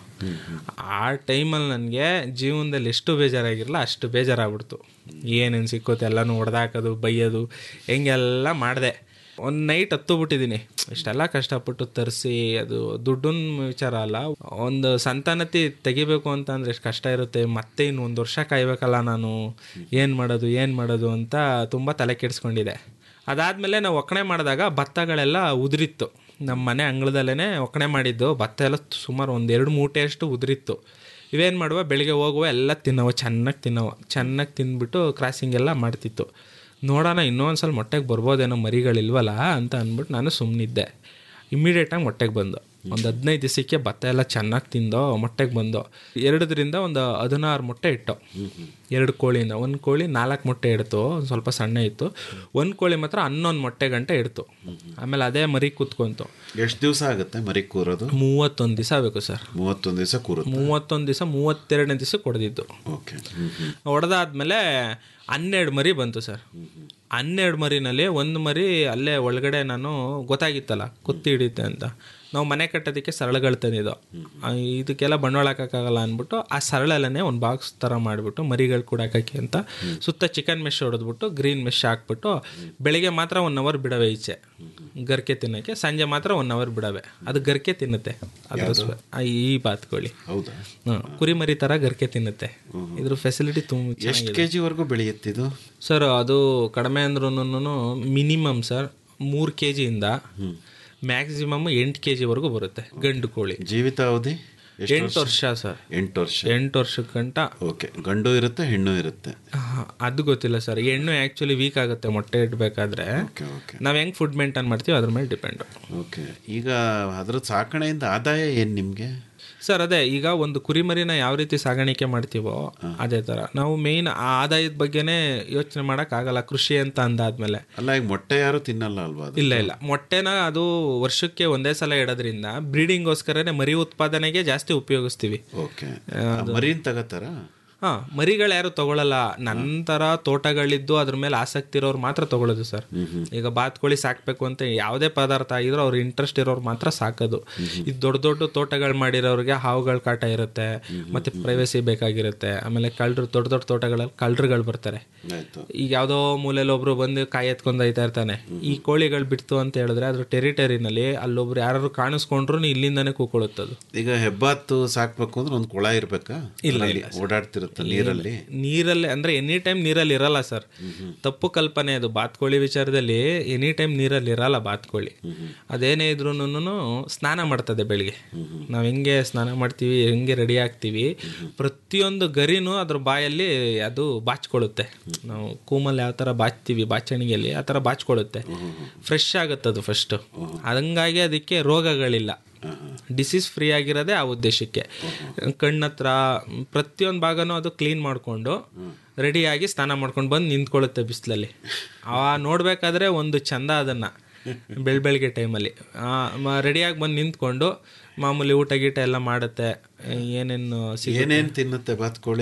ಆ ಟೈಮಲ್ಲಿ ನನಗೆ ಜೀವನದಲ್ಲಿ ಎಷ್ಟು ಬೇಜಾರಾಗಿರಲ್ಲ ಅಷ್ಟು ಬೇಜಾರಾಗ್ಬಿಡ್ತು ಏನೇನು ಸಿಕ್ಕೋತೆ ಎಲ್ಲನೂ ಹೊಡೆದಾಕೋದು ಬೈಯೋದು ಹೆಂಗೆಲ್ಲ ಮಾಡಿದೆ ಒಂದು ನೈಟ್ ಹತ್ತು ಬಿಟ್ಟಿದ್ದೀನಿ ಇಷ್ಟೆಲ್ಲ ಕಷ್ಟಪಟ್ಟು ತರಿಸಿ ಅದು ದುಡ್ಡನ್ನ ವಿಚಾರ ಅಲ್ಲ ಒಂದು ಸಂತಾನತಿ ತೆಗಿಬೇಕು ಅಂತ ಅಂದರೆ ಎಷ್ಟು ಕಷ್ಟ ಇರುತ್ತೆ ಮತ್ತೆ ಇನ್ನು ಒಂದು ವರ್ಷ ಕಾಯ್ಬೇಕಲ್ಲ ನಾನು ಏನು ಮಾಡೋದು ಏನು ಮಾಡೋದು ಅಂತ ತುಂಬ ತಲೆ ಕೆಡಿಸ್ಕೊಂಡಿದೆ ಅದಾದಮೇಲೆ ನಾವು ಒಕ್ಕಣೆ ಮಾಡಿದಾಗ ಭತ್ತಗಳೆಲ್ಲ ಉದುರಿತ್ತು ನಮ್ಮ ಮನೆ ಅಂಗಳದಲ್ಲೇ ಒಕ್ಕಣೆ ಮಾಡಿದ್ದು ಭತ್ತ ಎಲ್ಲ ಸುಮಾರು ಒಂದು ಎರಡು ಮೂಟೆಯಷ್ಟು ಉದುರಿತ್ತು ಇವೇನು ಮಾಡುವ ಬೆಳಿಗ್ಗೆ ಹೋಗುವ ಎಲ್ಲ ತಿನ್ನವ ಚೆನ್ನಾಗಿ ತಿನ್ನವ ಚೆನ್ನಾಗಿ ತಿಂದ್ಬಿಟ್ಟು ಕ್ರಾಸಿಂಗ್ ಎಲ್ಲ ಮಾಡ್ತಿತ್ತು ನೋಡೋಣ ಇನ್ನೊಂದು ಸಲ ಮೊಟ್ಟೆಗೆ ಬರ್ಬೋದೇನೋ ಮರಿಗಳಿಲ್ವಲ್ಲ ಅಂತ ಅಂದ್ಬಿಟ್ಟು ನಾನು ಸುಮ್ಮನಿದ್ದೆ ಇಮ್ಮಿಡಿಯೇಟಾಗಿ ಮೊಟ್ಟೆಗೆ ಬಂದು ಒಂದು ಹದಿನೈದು ದಿವಸಕ್ಕೆ ಭತ್ತ ಎಲ್ಲ ಚೆನ್ನಾಗಿ ತಿಂದೋ ಮೊಟ್ಟೆಗೆ ಬಂದು ಎರಡರಿಂದ ಒಂದು ಹದಿನಾರು ಮೊಟ್ಟೆ ಇಟ್ಟು ಎರಡು ಕೋಳಿಯಿಂದ ಒಂದು ಕೋಳಿ ನಾಲ್ಕು ಮೊಟ್ಟೆ ಇಡ್ತು ಒಂದು ಸ್ವಲ್ಪ ಸಣ್ಣ ಇತ್ತು ಒಂದು ಕೋಳಿ ಮಾತ್ರ ಹನ್ನೊಂದು ಮೊಟ್ಟೆ ಗಂಟೆ ಇಡ್ತು ಆಮೇಲೆ ಅದೇ ಮರಿ ಕೂತ್ಕೊಂತು ಎಷ್ಟು ದಿವಸ ಆಗುತ್ತೆ ಮರಿ ಕೂರೋದು ಮೂವತ್ತೊಂದು ದಿವಸ ಬೇಕು ಸರ್ ಮೂವತ್ತೊಂದು ದಿವಸ ಕೂರುತ್ತೆ ಮೂವತ್ತೊಂದು ದಿವಸ ಮೂವತ್ತೆರಡನೇ ದಿವಸ ಕೊಡ್ದಿದ್ದು ಓಕೆ ಹೊಡೆದಾದ್ಮೇಲೆ ಹನ್ನೆರಡು ಮರಿ ಬಂತು ಸರ್ ಹನ್ನೆರಡು ಮರಿನಲ್ಲಿ ಒಂದು ಮರಿ ಅಲ್ಲೇ ಒಳಗಡೆ ನಾನು ಗೊತ್ತಾಗಿತ್ತಲ್ಲ ಕುತ್ತಿ ಹಿಡಿಯುತ್ತೆ ಅಂತ ನಾವು ಮನೆ ಕಟ್ಟೋದಕ್ಕೆ ಸರಳುಗಳು ತಂದಿದ್ದು ಆ, ಇದಕ್ಕೆಲ್ಲ ಬಂಡವಾಳ ಹಾಕೋಕ್ಕಾಗಲ್ಲ ಅಂದ್ಬಿಟ್ಟು ಆ ಸರಳಲ್ಲೇ ಒಂದು ಬಾಕ್ಸ್ ಥರ ಮಾಡಿಬಿಟ್ಟು ಮರಿಗಳು ಕೂಡಾಕಕ್ಕೆ ಅಂತ ಸುತ್ತ ಚಿಕನ್ ಮೆಶ್ ಹೊಡೆದ್ಬಿಟ್ಟು ಗ್ರೀನ್ ಮೆಶ್ ಹಾಕ್ಬಿಟ್ಟು ಬೆಳಿಗ್ಗೆ ಮಾತ್ರ ಒನ್ ಅವರ್ ಬಿಡವೆ ಈಚೆ ಗರ್ಕೆ ತಿನ್ನೋಕ್ಕೆ ಸಂಜೆ ಮಾತ್ರ ಒನ್ ಅವರ್ ಬಿಡವೆ ಅದು ಗರ್ಕೆ ತಿನ್ನುತ್ತೆ ಅದ್ರ ಸ್ವ- ಆ, ಈ ಬಾತ್ಕೋಳಿ ಹೌದಾ ಹ್ಮ್. ಕುರಿ ಮರಿ ಥರ ಗರ್ಕೆ ತಿನ್ನುತ್ತೆ ಇದ್ರ ಫೆಸಿಲಿಟಿ ತುಂಬ ಎಷ್ಟು ಕೆ ಜಿವರೆಗೂ ಬೆಳೆಯುತ್ತಿದ್ದು ಸರ್ ಅದು ಕಡಿಮೆ ಅಂದ್ರೂ ಮಿನಿಮಮ್ ಸರ್ ಮೂರು ಕೆ ಜಿಯಿಂದ ಮ್ಯಾಕ್ಸಿಮಮ್ ಎಂಟು ಕೆ ಜಿವರೆಗೂ ಬರುತ್ತೆ ಗಂಡು ಕೋಳಿ ಜೀವಿತಾವಧಿ ಎಷ್ಟು ಎಂಟು ವರ್ಷ ಸರ್ ಎಂಟು ವರ್ಷ ಎಂಟು ವರ್ಷಕ್ಕೆ ಗಂಟ ಓಕೆ ಗಂಡು ಇರುತ್ತೆ ಹೆಣ್ಣು ಇರುತ್ತೆ ಆಹ್, ಅದು ಗೊತ್ತಿಲ್ಲ ಸರ್ ಹೆಣ್ಣು ಆ್ಯಕ್ಚುಲಿ ವೀಕ್ ಆಗುತ್ತೆ ಮೊಟ್ಟೆ ಇಡಬೇಕಾದ್ರೆ ನಾವು ಹೆಂಗೆ ಫುಡ್ ಮೇಂಟೈನ್ ಮಾಡ್ತೀವಿ ಅದ್ರ ಮೇಲೆ ಡಿಪೆಂಡು ಓಕೆ ಈಗ ಅದ್ರ ಸಾಕಣೆಯಿಂದ ಆದಾಯ ಏನು ನಿಮಗೆ ಸರ್ ಅದೇ ಈಗ ಒಂದು ಕುರಿಮರಿನ ಯಾವ ರೀತಿ ಸಾಗಾಣಿಕೆ ಮಾಡ್ತೀವೋ ಅದೇ ಥರ ನಾವು ಮೇಯ್ನ್ ಆ ಆದಾಯದ ಬಗ್ಗೆನೇ ಯೋಚನೆ ಮಾಡೋಕ್ಕಾಗಲ್ಲ ಕೃಷಿ ಅಂತ ಅಂದಾದ್ಮೇಲೆ ಅಲ್ಲ ಈಗ ಮೊಟ್ಟೆ ಯಾರು ತಿನ್ನಲ್ಲ ಅಲ್ವಾ ಅದು? ಇಲ್ಲ ಇಲ್ಲ ಮೊಟ್ಟೆನ ಅದು ವರ್ಷಕ್ಕೆ ಒಂದೇ ಸಲ ಇಡೋದ್ರಿಂದ ಬ್ರೀಡಿಂಗೋಸ್ಕರನೇ ಮರಿ ಉತ್ಪಾದನೆಗೆ ಜಾಸ್ತಿ ಉಪಯೋಗಿಸ್ತೀವಿ ಓಕೆ ಮರಿನ್ ತಗೋತಾರ ಹಾಂ ಮರಿಗಳು ಯಾರು ತಗೊಳ್ಳಲ್ಲ ನಂತರ ತೋಟಗಳಿದ್ದು ಅದ್ರ ಮೇಲೆ ಆಸಕ್ತಿ ಇರೋರು ಮಾತ್ರ ತಗೊಳ್ಳೋದು ಸರ್ ಈಗ ಬಾತ್ಕೋಳಿ ಸಾಕಬೇಕು ಅಂತ ಯಾವುದೇ ಪದಾರ್ಥ ಆಗಿದ್ರು ಅವ್ರ ಇಂಟ್ರೆಸ್ಟ್ ಇರೋರು ಮಾತ್ರ ಸಾಕೋದು ಇದು ದೊಡ್ಡ ದೊಡ್ಡ ತೋಟಗಳು ಮಾಡಿರೋರಿಗೆ ಹಾವುಗಳ ಕಾಟ ಇರುತ್ತೆ ಮತ್ತೆ ಪ್ರೈವಸಿ ಬೇಕಾಗಿರುತ್ತೆ ಆಮೇಲೆ ಕಳ್ಳರು ದೊಡ್ಡ ದೊಡ್ಡ ತೋಟಗಳಲ್ಲಿ ಕಳ್ಳರುಗಳು ಬರ್ತಾರೆ ಆಯ್ತು ಈಗ ಯಾವುದೋ ಮೂಲೆಯಲ್ಲಿ ಒಬ್ರು ಬಂದು ಕಾಯಿ ಎತ್ಕೊಂಡು ಹೋಯ್ತಾ ಇರ್ತಾನೆ ಈ ಕೋಳಿಗಳು ಬಿಡ್ತು ಅಂತ ಹೇಳಿದ್ರೆ ಅದ್ರ ಟೆರಿಟರಿನಲ್ಲಿ ಅಲ್ಲೊಬ್ರು ಯಾರು ಕಾಣಿಸ್ಕೊಂಡ್ರು ಇಲ್ಲಿಂದಾನೇ ಕೂಕೊಳ್ಳುತ್ತದು ಈಗ ಹೆಬ್ಬಾತು ಸಾಕ್ಬೇಕು ಅಂದ್ರೆ ಒಂದು ಕೊಳ ಇರ್ಬೇಕಾ ಇಲ್ಲ, ಅದ್ರಲ್ಲಿ ಇಲ್ಲ. ಓಡಾಡ್ತಿರುತ್ತೆ ನೀರಲ್ಲಿ ನೀರಲ್ಲಿ ಅಂದ್ರೆ ಎನಿ ಟೈಮ್ ನೀರಲ್ಲಿ ಇರಲ್ಲ ಸರ್ ತಪ್ಪು ಕಲ್ಪನೆ ಅದು ಬಾತ್ಕೋಳಿ ವಿಚಾರದಲ್ಲಿ ಎನಿ ಟೈಮ್ ನೀರಲ್ಲಿ ಇರಲ್ಲ ಬಾತ್ಕೋಳಿ ಅದೇನೇ ಇದ್ರೂ ಸ್ನಾನ ಮಾಡ್ತದೆ ಬೆಳಿಗ್ಗೆ ನಾವು ಹೆಂಗೆ ಸ್ನಾನ ಮಾಡ್ತೀವಿ ಹೆಂಗೆ ರೆಡಿ ಆಗ್ತೀವಿ ಪ್ರತಿಯೊಂದು ಗರಿನೂ ಅದ್ರ ಬಾಯಲ್ಲಿ ಅದು ಬಾಚ್ಕೊಳ್ಳುತ್ತೆ ನಾವು ಕೂಮಲ್ಲಿ ಯಾವ ಥರ ಬಾಚ್ತೀವಿ ಬಾಚಣಿಗೆಯಲ್ಲಿ ಆ ಥರ ಬಾಚ್ಕೊಳ್ಳುತ್ತೆ ಫ್ರೆಶ್ ಆಗುತ್ತೆ ಅದು ಫಸ್ಟು ಹಂಗಾಗಿ ಅದಕ್ಕೆ ರೋಗಗಳಿಲ್ಲ ಡಿಸೀಸ್ ಫ್ರೀ ಆಗಿರೋದೇ ಆ ಉದ್ದೇಶಕ್ಕೆ ಕಣ್ಣತ್ರ ಪ್ರತಿಯೊಂದು ಭಾಗನೂ ಅದು ಕ್ಲೀನ್ ಮಾಡಿಕೊಂಡು ರೆಡಿಯಾಗಿ ಸ್ನಾನ ಮಾಡ್ಕೊಂಡು ಬಂದು ನಿಂತ್ಕೊಳ್ಳುತ್ತೆ ಬಿಸಿಲಲ್ಲಿ ಆ ನೋಡಬೇಕಾದ್ರೆ ಒಂದು ಚಂದ ಅದನ್ನು ಬೆಳ್ ಬೆಳಗ್ಗೆ ಟೈಮಲ್ಲಿ ರೆಡಿಯಾಗಿ ಬಂದು ನಿಂತ್ಕೊಂಡು ಮಾಮೂಲಿ ಊಟ ಗೀಟ ಎಲ್ಲ ಮಾಡುತ್ತೆ ಏನೇನು ಸಿಗುತ್ತೆ ಏನೇನ್ ತಿನ್ನುತ್ತೆ ಬಾತ್ಕೋಳಿ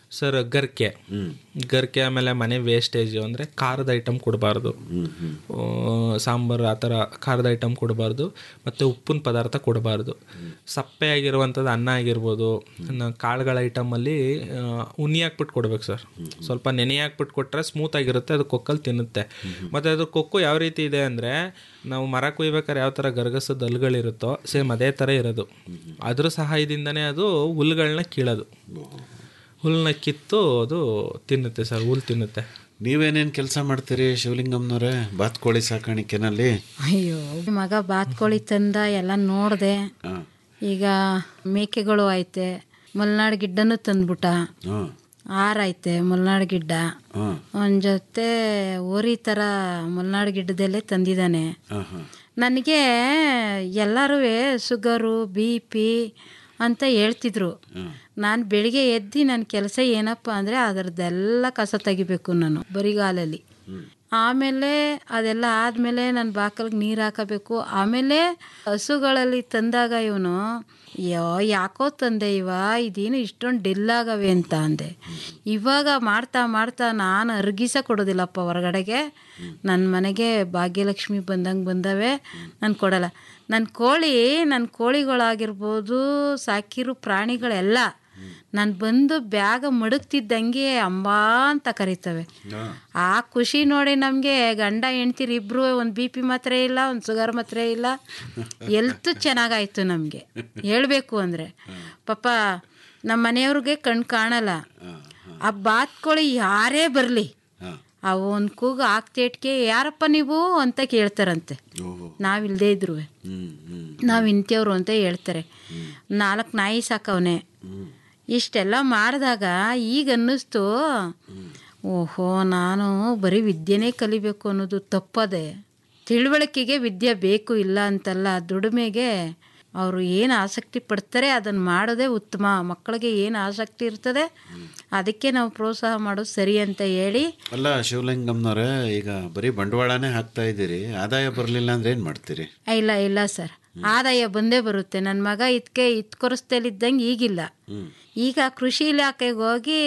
ಸರ್ ಗರ್ಕೆ ಗರ್ಕೆ ಆಮೇಲೆ ಮನೆ ವೇಸ್ಟೇಜು ಅಂದರೆ ಖಾರದ ಐಟಮ್ ಕೊಡಬಾರ್ದು ಸಾಂಬಾರು ಆ ಥರ ಖಾರದ ಐಟಮ್ ಕೊಡಬಾರ್ದು ಮತ್ತು ಉಪ್ಪಿನ ಪದಾರ್ಥ ಕೊಡಬಾರ್ದು ಸಪ್ಪೆ ಆಗಿರುವಂಥದ್ದು ಅನ್ನ ಆಗಿರ್ಬೋದು ಇನ್ನು ಕಾಳುಗಳ ಐಟಮಲ್ಲಿ ಉನಿ ಹಾಕ್ಬಿಟ್ಟು ಕೊಡ್ಬೇಕು ಸರ್ ಸ್ವಲ್ಪ ನೆನೆ ಹಾಕ್ಬಿಟ್ಟು ಕೊಟ್ಟರೆ ಸ್ಮೂತ್ ಆಗಿರುತ್ತೆ ಅದು ಕೊಕ್ಕಲ್ಲಿ ತಿನ್ನುತ್ತೆ ಮತ್ತು ಅದು ಕೊಕ್ಕು ಯಾವ ರೀತಿ ಇದೆ ಅಂದರೆ ನಾವು ಮರ ಕುಯ್ಬೇಕಾದ್ರೆ ಯಾವ ಥರ ಗರ್ಗಸದ ಹಲ್ಗಳಿರುತ್ತೋ ಸೇಮ್ ಅದೇ ಥರ ಇರೋದು ಅದ್ರ ಸಹಾಯದಿಂದನೇ ಅದು ಹುಲ್ಗಳನ್ನ ಕೀಳೋದು ಹುಲ್ಲನ್ನ ಕಿತ್ತು ಅದು ತಿನ್ನುತ್ತೆ ಸರ್ ಹುಲ್ ತಿನ್ನುತ್ತೆ ನೀವೇನೇನು ಕೆಲಸ ಮಾಡ್ತೀರಿ ಶಿವಲಿಂಗಮ್ನವ್ರೆ ಬಾತ್ಕೋಳಿ ಸಾಕಾಣಿಕೆನಲ್ಲಿ ಅಯ್ಯೋ ಮಗ ಬಾತ್ಕೋಳಿ ತಂದ ಎಲ್ಲ ನೋಡಿದೆ ಹಾಂ ಈಗ ಮೇಕೆಗಳು ಐತೆ ಮಲ್ನಾಡ್ ಗಿಡ್ಡನೂ ತಂದ್ಬಿಟ್ಟ ಹಾಂ ಆರ್ ಐತೆ ಮಲ್ನಾಡ್ ಗಿಡ್ಡ ಹಾಂ ಒಂದು ಜೊತೆ ಓರಿ ಥರ ಮಲ್ನಾಡ್ ಗಿಡ್ಡದಲ್ಲೇ ತಂದಿದ್ದಾನೆ ಹಾಂ ಹಾಂ ನನಗೆ ಎಲ್ಲರೂ ಶುಗರು ಬಿ ಪಿ ಅಂತ ಹೇಳ್ತಿದ್ರು ನಾನು ಬೆಳಿಗ್ಗೆ ಎದ್ದು ನನ್ನ ಕೆಲಸ ಏನಪ್ಪ ಅಂದರೆ ಅದರದ್ದೆಲ್ಲ ಕಸ ತೆಗಿಬೇಕು ನಾನು ಬರಿಗಾಲಲ್ಲಿ ಆಮೇಲೆ ಅದೆಲ್ಲ ಆದಮೇಲೆ ನನ್ನ ಬಾಕಲ್ಗೆ ನೀರು ಹಾಕಬೇಕು ಆಮೇಲೆ ಹಸುಗಳಲ್ಲಿ ತಂದಾಗ ಇವನು ಯೋ ಯಾಕೋ ತಂದೆ ಇವ ಇದೇನು ಇಷ್ಟೊಂದು ಡಿಲ್ ಆಗವೆ ಅಂತ ಅಂದೆ ಇವಾಗ ಮಾಡ್ತಾ ಮಾಡ್ತಾ ನಾನು ಅರ್ಗಿಸ ಕೊಡೋದಿಲ್ಲಪ್ಪ ಹೊರಗಡೆಗೆ ನನ್ನ ಮನೆಗೆ ಭಾಗ್ಯಲಕ್ಷ್ಮಿ ಬಂದಂಗೆ ಬಂದವೆ ನಾನು ಕೊಡಲ್ಲ ನನ್ನ ಕೋಳಿ ನನ್ನ ಕೋಳಿಗಳಾಗಿರ್ಬೋದು ಸಾಕಿರೋ ಪ್ರಾಣಿಗಳೆಲ್ಲ ನಾನು ಬಂದು ಬ್ಯಾಗ ಮಡಗ್ತಿದ್ದಂಗೆ ಅಂಬಾ ಅಂತ ಕರಿತವೆ ಆ ಖುಷಿ ನೋಡಿ ನಮಗೆ ಗಂಡ ಹೆಂಡ್ತಿರು ಇಬ್ಬರು ಒಂದು ಬಿ ಪಿ ಮಾತ್ರೆ ಇಲ್ಲ ಒಂದು ಶುಗರ್ ಮಾತ್ರೆ ಇಲ್ಲ ಎಲ್ತು ಚೆನ್ನಾಗಾಯ್ತು ನಮಗೆ ಹೇಳಬೇಕು ಅಂದರೆ ಪಾಪ ನಮ್ಮ ಮನೆಯವ್ರಿಗೆ ಕಣ್ ಕಾಣಲ್ಲ ಆ ಬಾತ್ಕೋಳಿ ಯಾರೇ ಬರಲಿ ಅವು ಒಂದು ಕೂಗು ಆಗ್ತೇಟ್ಗೆ ಯಾರಪ್ಪ ನೀವು ಅಂತ ಕೇಳ್ತಾರಂತೆ ನಾವಿಲ್ದೇ ಇದ್ರು ನಾವು ಇಂಥವ್ರು ಅಂತ ಹೇಳ್ತಾರೆ ನಾಲ್ಕು ನಾಯಿ ಸಾಕವನೆ ಇಷ್ಟೆಲ್ಲ ಮಾಡಿದಾಗ ಈಗ ಅನ್ನಿಸ್ತು ಓಹೋ ನಾನು ಬರೀ ವಿದ್ಯೆನೇ ಕಲಿಬೇಕು ಅನ್ನೋದು ತಪ್ಪದೆ ತಿಳುವಳಿಕೆಗೆ ವಿದ್ಯೆ ಬೇಕು ಇಲ್ಲ ಅಂತಲ್ಲ ದುಡಿಮೆಗೆ ಅವರು ಏನು ಆಸಕ್ತಿ ಪಡ್ತಾರೆ ಅದನ್ನು ಮಾಡೋದೇ ಉತ್ತಮ ಮಕ್ಕಳಿಗೆ ಏನು ಆಸಕ್ತಿ ಇರ್ತದೆ ಅದಕ್ಕೆ ನಾವು ಪ್ರೋತ್ಸಾಹ ಮಾಡೋದು ಸರಿ ಅಂತ ಹೇಳಿ ಅಲ್ಲ ಶಿವಲಿಂಗಮ್ನವ್ರೆ ಈಗ ಬರೀ ಬಂಡವಾಳನೇ ಹಾಕ್ತಾ ಇದ್ದೀರಿ ಆದಾಯ ಬರಲಿಲ್ಲ ಅಂದ್ರೆ ಏನು ಮಾಡ್ತೀರಿ ಇಲ್ಲ ಇಲ್ಲ ಸರ್ ಆದಾಯ ಬಂದೇ ಬರುತ್ತೆ ನನ್ನ ಮಗ ಇದಕ್ಕೆ ಇದ್ಕೊರಿಸ್ತಲಿದ್ದಂಗೆ ಈಗಿಲ್ಲ ಈಗ ಕೃಷಿ ಇಲಾಖೆಗೆ ಹೋಗಿ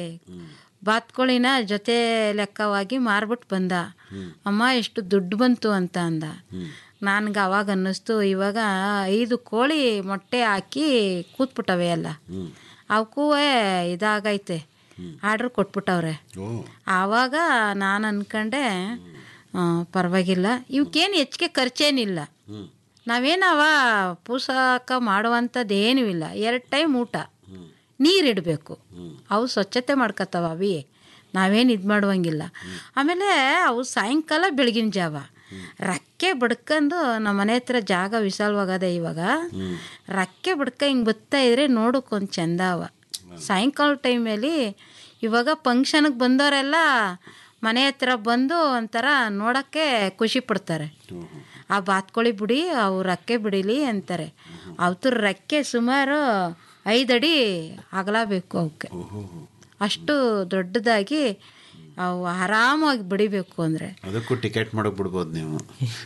ಬಾತ್ಕೋಳಿನ ಜೊತೆ ಲೆಕ್ಕವಾಗಿ ಮಾರ್ಬಿಟ್ಟು ಬಂದ ಅಮ್ಮ ಎಷ್ಟು ದುಡ್ಡು ಬಂತು ಅಂತ ಅಂದ ನನ್ಗೆ ಅವಾಗ ಅನ್ನಿಸ್ತು ಇವಾಗ ಐದು ಕೋಳಿ ಮೊಟ್ಟೆ ಹಾಕಿ ಕೂತ್ಬಿಟ್ಟವೆ ಎಲ್ಲ ಅವಕ್ಕೂ ಇದಾಗೈತೆ ಆರ್ಡ್ರ್ ಕೊಟ್ಬಿಟ್ಟವ್ರೆ ಆವಾಗ ನಾನು ಅನ್ಕೊಂಡೆ ಆ, ಪರವಾಗಿಲ್ಲ ಇವಕ್ಕೇನು ಹೆಚ್ಚಿಗೆ ಖರ್ಚೇನಿಲ್ಲ ನಾವೇನವ ಪೋಷಕ ಮಾಡುವಂಥದ್ದು ಏನೂ ಇಲ್ಲ ಎರಡು ಟೈಮ್ ಊಟ ನೀರಿಡಬೇಕು ಅವು ಸ್ವಚ್ಛತೆ ಮಾಡ್ಕೊತಾವ ಅವಿ ನಾವೇನು ಇದು ಮಾಡುವಂಗಿಲ್ಲ ಆಮೇಲೆ ಅವು ಸಾಯಂಕಾಲ ಬೆಳಗಿನ ಜಾವ ರಕ್ಕೆ ಬಡ್ಕೊಂಡು ನಮ್ಮ ಮನೆ ಹತ್ರ ಜಾಗ ವಿಶಾಲವಾಗದೆ ಇವಾಗ ರಕ್ಕೆ ಬಡ್ಕ ಹಿಂಗೆ ಬತ್ತಾ ಇದ್ರೆ ನೋಡೋಕ್ಕೊಂದು ಚಂದ ಅವ ಸಾಯಂಕಾಲ ಟೈಮಲ್ಲಿ ಇವಾಗ ಫಂಕ್ಷನ್ಗೆ ಬಂದವರೆಲ್ಲ ಮನೆ ಹತ್ರ ಬಂದು ಒಂಥರ ನೋಡೋಕ್ಕೆ ಖುಷಿ ಪಡ್ತಾರೆ ಆ ಬಾತ್ಕೋಳಿ ಬಿಡಿ ಅವು ರಕ್ಕೆ ಬಿಡಿಲಿ ಅಂತಾರೆ ಅವ್ರ ರೆಕ್ಕೆ ಸುಮಾರು ಐದಡಿ ಅಗಲಬೇಕು ಅವಕ್ಕೆ ಅಷ್ಟು ದೊಡ್ಡದಾಗಿ ಅವು ಆರಾಮಾಗಿ ಬಿಡಿಬೇಕು ಅಂದರೆ ಅದಕ್ಕೂ ಟಿಕೆಟ್ ಮಾಡಕ್ ಬಿಡ್ಬೋದು ನೀವು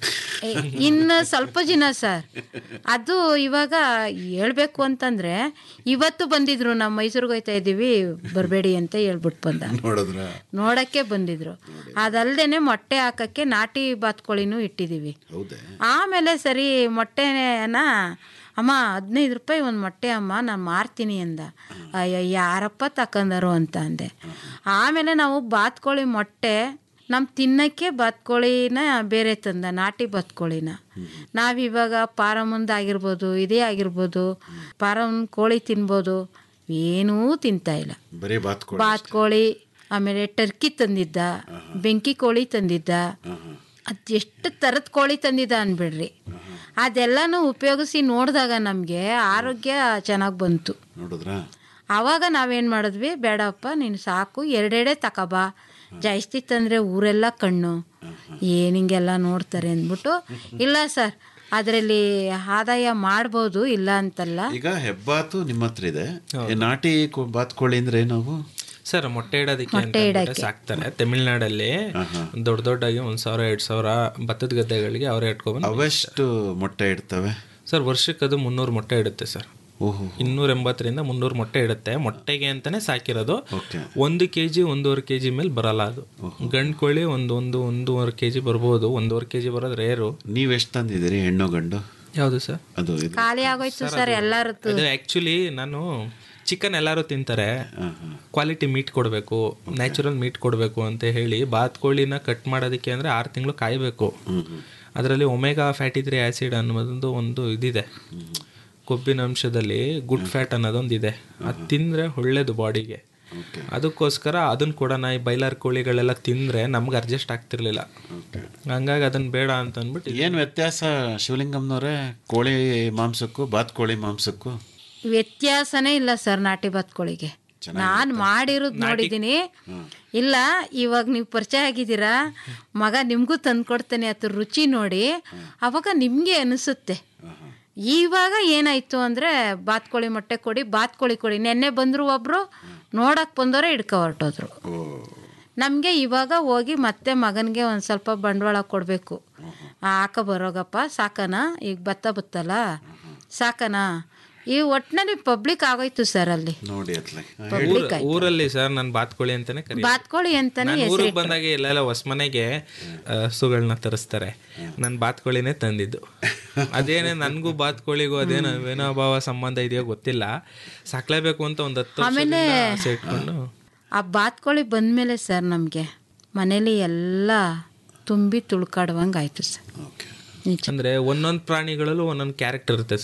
ಇನ್ನು ಸ್ವಲ್ಪ ಜನ ಸರ್ ಅದು ಇವಾಗ ಹೇಳ್ಬೇಕು ಅಂತಂದ್ರೆ ಇವತ್ತು ಬಂದಿದ್ರು ನಾವು ಮೈಸೂರಿಗೆ ಹೋಯ್ತಾ ಇದ್ದೀವಿ ಬರಬೇಡಿ ಅಂತ ಹೇಳ್ಬಿಟ್ಟು ಬಂದ ನೋಡಿದ್ರ ನೋಡಕ್ಕೆ ಬಂದಿದ್ರು ಅದಲ್ದೇನೆ ಮೊಟ್ಟೆ ಹಾಕಕ್ಕೆ ನಾಟಿ ಬಾತ್ಕೋಳಿನೂ ಇಟ್ಟಿದ್ದೀವಿ ಹೌದೇ ಆಮೇಲೆ ಸರಿ ಮೊಟ್ಟೆನ ಅಮ್ಮ ಹದಿನೈದು ರೂಪಾಯಿ ಒಂದು ಮೊಟ್ಟೆ ಅಮ್ಮ ನಾನು ಮಾರ್ತೀನಿ ಅಂದ ಅಯ್ಯೋ ಯಾರಪ್ಪ ತಕೊಂಡರು ಅಂತ ಅಂದೆ ಆಮೇಲೆ ನಾವು ಬಾತ್ಕೋಳಿ ಮೊಟ್ಟೆ ನಮ್ಮ ತಿನ್ನಕ್ಕೆ ಬಾತ್ಕೋಳಿನ ಬೇರೆ ತಂದ ನಾಟಿ ಬಾತ್ಕೋಳಿನ ನಾವಿವಾಗ ಪಾರಮುಂದ ಆಗಿರ್ಬೋದು ಇದೇ ಆಗಿರ್ಬೋದು ಪಾರಮ್ ಕೋಳಿ ತಿನ್ಬೋದು ಏನೂ ತಿಂತಾ ಇಲ್ಲ ಬರೀ ಬಾತ್ಕೋಳಿ ಬಾತ್ಕೋಳಿ ಆಮೇಲೆ ಟರ್ಕಿ ತಂದಿದ್ದ ಬೆಂಕಿ ಕೋಳಿ ತಂದಿದ್ದ ಅದು ಎಷ್ಟು ಥರದ ಕೋಳಿ ತಂದಿದ್ದ ಅನ್ಬಿಡ್ರಿ ಅದೆಲ್ಲನೂ ಉಪಯೋಗಿಸಿ ನೋಡಿದಾಗ ನಮಗೆ ಆರೋಗ್ಯ ಚೆನ್ನಾಗಿ ಬಂತು ನೋಡಿದ್ರ ಆವಾಗ ನಾವೇನು ಮಾಡಿದ್ವಿ ಬೇಡಪ್ಪ ನೀನು ಸಾಕು ಎರಡೆರಡೆ ತಕಬಾ ಜಾಸ್ತಿ ತಂದರೆ ಊರೆಲ್ಲ ಕಣ್ಣು ಏನಿಂಗೆಲ್ಲ ನೋಡ್ತಾರೆ ಅಂದ್ಬಿಟ್ಟು ಇಲ್ಲ ಸರ್ ಅದರಲ್ಲಿ ಆದಾಯ ಮಾಡ್ಬೋದು ಇಲ್ಲ ಅಂತಲ್ಲ ಈಗ ಹೆಬ್ಬಾತು ನಿಮ್ಮ ಹತ್ರ ಇದೆ ಈ ನಾಟಿ ಕೋ- ಬಾತ್ಕೋಳಿ ಅಂದ್ರೆ ನಾವು ಸರ್ ಮೊಟ್ಟೆ ಇಡೋದಕ್ಕೆ ಅಂತ ಮೊಟ್ಟೆ ಅಂದ್ಬಿಟ್ಟು ಇಡಕ್ಕೆ. ಸಾಕ್ತಾರೆ ತಮಿಳ್ನಾಡಲ್ಲಿ ದೊಡ್ಡ ದೊಡ್ಡಾಗಿ ಒಂದ್ ಸಾವಿರ ಎರಡ್ ಸಾವಿರ ಭತ್ತದ ಗದ್ದೆಗಳಿಗೆ ಅವರೇ ಇಟ್ಕೊಬಂದು ಅವೆಷ್ಟು ಮೊಟ್ಟೆ ಇಡ್ತವೆ ಸರ್ ವರ್ಷಕ್ಕೆ ಅದು ಮುನ್ನೂರು ಮೊಟ್ಟೆ ಇಡುತ್ತೆ ಸರ್ ಓಹೋ ಇನ್ನೂರ ಎಂಬತ್ತರಿಂದ ಮುನ್ನೂರು ಮೊಟ್ಟೆ ಇಡುತ್ತೆ ಮೊಟ್ಟೆಗೆ ಅಂತಾನೆ ಸಾಕಿರೋದು ಒಂದು ಕೆ ಜಿ ಒಂದೂವರೆ ಕೆ ಜಿ ಮೇಲೆ ಬರಲ್ಲ ಅದು ಗಂಡು ಕೋಳಿ ಒಂದು ಒಂದು ಒಂದೂವರೆ ಕೆ ಜಿ ಬರ್ಬೋದು ಒಂದೂವರೆ ಕೆ ಜಿ ಬರೋದು ರೇರು ನೀವು ಎಷ್ಟು ತಂದಿದ್ದೀರಿ ಹೆಣ್ಣು ಗಂಡು ಯಾವುದು ಸರ್ ಅದು ಇದು ಖಾಲಿ ಆಗೋಯ್ತು ಸರ್ ಎಲ್ಲರದ್ದು ಅದು ಆ್ಯಕ್ಚುಲಿ ನಾನು ಚಿಕನ್ ಎಲ್ಲರೂ ತಿಂತಾರೆ ಕ್ವಾಲಿಟಿ ಮೀಟ್ ಕೊಡಬೇಕು ನ್ಯಾಚುರಲ್ ಮೀಟ್ ಕೊಡಬೇಕು ಅಂತ ಹೇಳಿ ಬಾತ್ಕೋಳಿನ ಕಟ್ ಮಾಡೋದಕ್ಕೆ ಅಂದರೆ ಆರು ತಿಂಗಳು ಕಾಯಬೇಕು ಅದರಲ್ಲಿ ಒಮೆಗಾ ಫ್ಯಾಟಿ ತ್ರೀ ಆ್ಯಸಿಡ್ ಅನ್ನೋದೊಂದು ಒಂದು ಇದಿದೆ ಕೊಬ್ಬಿನ ಅಂಶದಲ್ಲಿ ಗುಡ್ ಫ್ಯಾಟ್ ಅನ್ನೋದೊಂದು ಇದೆ ಅದು ತಿಂದರೆ ಒಳ್ಳೇದು ಬಾಡಿಗೆ ಅದಕ್ಕೋಸ್ಕರ ಅದನ್ನು ಕೂಡ ನಾ ಈ ಬೈಲರ್ ಕೋಳಿಗಳೆಲ್ಲ ತಿಂದರೆ ನಮ್ಗೆ ಅಡ್ಜಸ್ಟ್ ಆಗ್ತಿರ್ಲಿಲ್ಲ ಹಂಗಾಗಿ ಅದನ್ನು ಬೇಡ ಅಂತ ಅಂದ್ಬಿಟ್ಟು ಏನು ವ್ಯತ್ಯಾಸ ಶಿವಲಿಂಗಮ್ನವ್ರೆ ಕೋಳಿ ಮಾಂಸಕ್ಕೂ ಬಾತ್ಕೋಳಿ ಮಾಂಸಕ್ಕೂ ವ್ಯತ್ಯಾಸನೇ ಇಲ್ಲ ಸರ್ ನಾಟಿ ಬಾತ್ಕೋಳಿಗೆ ನಾನು ಮಾಡಿರೋದು ನೋಡಿದ್ದೀನಿ ಇಲ್ಲ ಇವಾಗ ನೀವು ಪರಿಚಯ ಆಗಿದ್ದೀರಾ ಮಗ ನಿಮಗೂ ತಂದ್ಕೊಡ್ತೇನೆ ಅದ್ರ ರುಚಿ ನೋಡಿ ಅವಾಗ ನಿಮಗೆ ಅನಿಸುತ್ತೆ ಇವಾಗ ಏನಾಯ್ತು ಅಂದರೆ ಬಾತ್ಕೋಳಿ ಮೊಟ್ಟೆ ಕೊಡಿ ಬಾತ್ಕೋಳಿ ಕೊಡಿ ನೆನ್ನೆ ಬಂದರು ಒಬ್ಬರು ನೋಡಕ್ಕೆ ಬಂದವರೇ ಹಿಡ್ಕೊ ಹೊರಟೋದ್ರು ನಮಗೆ ಇವಾಗ ಹೋಗಿ ಮತ್ತೆ ಮಗನಿಗೆ ಒಂದು ಸ್ವಲ್ಪ ಬಂಡವಾಳ ಕೊಡಬೇಕು ಹಾಕ ಬರೋಗಪ್ಪ ಸಾಕನ ಈಗ ಭತ್ತ ಬತ್ತಲ್ಲ ಸಾಕನ ಈ ಒಟ್ಟಿನಲ್ಲಿ ಪಬ್ಲಿಕ್ ಆಗೋಯ್ತು ಸರ್ ಅಲ್ಲಿ ನೋಡಿ ಅತ್ಲೆ ಪಬ್ಲಿಕ್ ಆಯ್ತು ಊರಲ್ಲಿ ಸರ್ ನಾನು ಬಾತ್ಕೋಳಿ ಅಂತಾನೆ ಕರೀ ಬಾತ್ಕೋಳಿ ಅಂತಾನೆ ನಾನು ಹೆಸರು ಊರಿಗೆ ಬಂದಾಗ ಎಲ್ಲೆಲ್ಲ ಹೊಸ ಮನೆಗೆ ಹಸುಗಳನ್ನ ತರಿಸ್ತಾರೆ ನಾನು ಬಾತ್ಕೋಳಿನೇ ತಂದಿದ್ದು ಅದೇನೇ ನನಗೂ ಬಾತ್ಕೋಳಿಗೂ ಅದೇನು ಅವಿನಾಭಾವ ಸಂಬಂಧ ಇದೆಯೋ ಗೊತ್ತಿಲ್ಲ ಸಾಕ್ಲೇಬೇಕು ಅಂತ ಒಂದು ಹತ್ತು ಆಮೇಲೆ ವರ್ಷದಿಂದ ಆಸೆ ಇಟ್ಕೊಂಡು ಆ ಬಾತ್ಕೋಳಿ ಬಂದಮೇಲೆ ಸರ್ ನಮಗೆ ಮನೇಲಿ ಎಲ್ಲ ತುಂಬಿ ತುಳ್ಕಾಡುವಂಗೆ ಆಯಿತು ಸರ್ ಅಂದ್ರೆ ಒಂದೊಂದು ಪ್ರಾಣಿಗಳಲ್ಲೂ ಒಂದೊಂದು ಕ್ಯಾರೆಕ್ಟರ್ ಇರುತ್ತೆ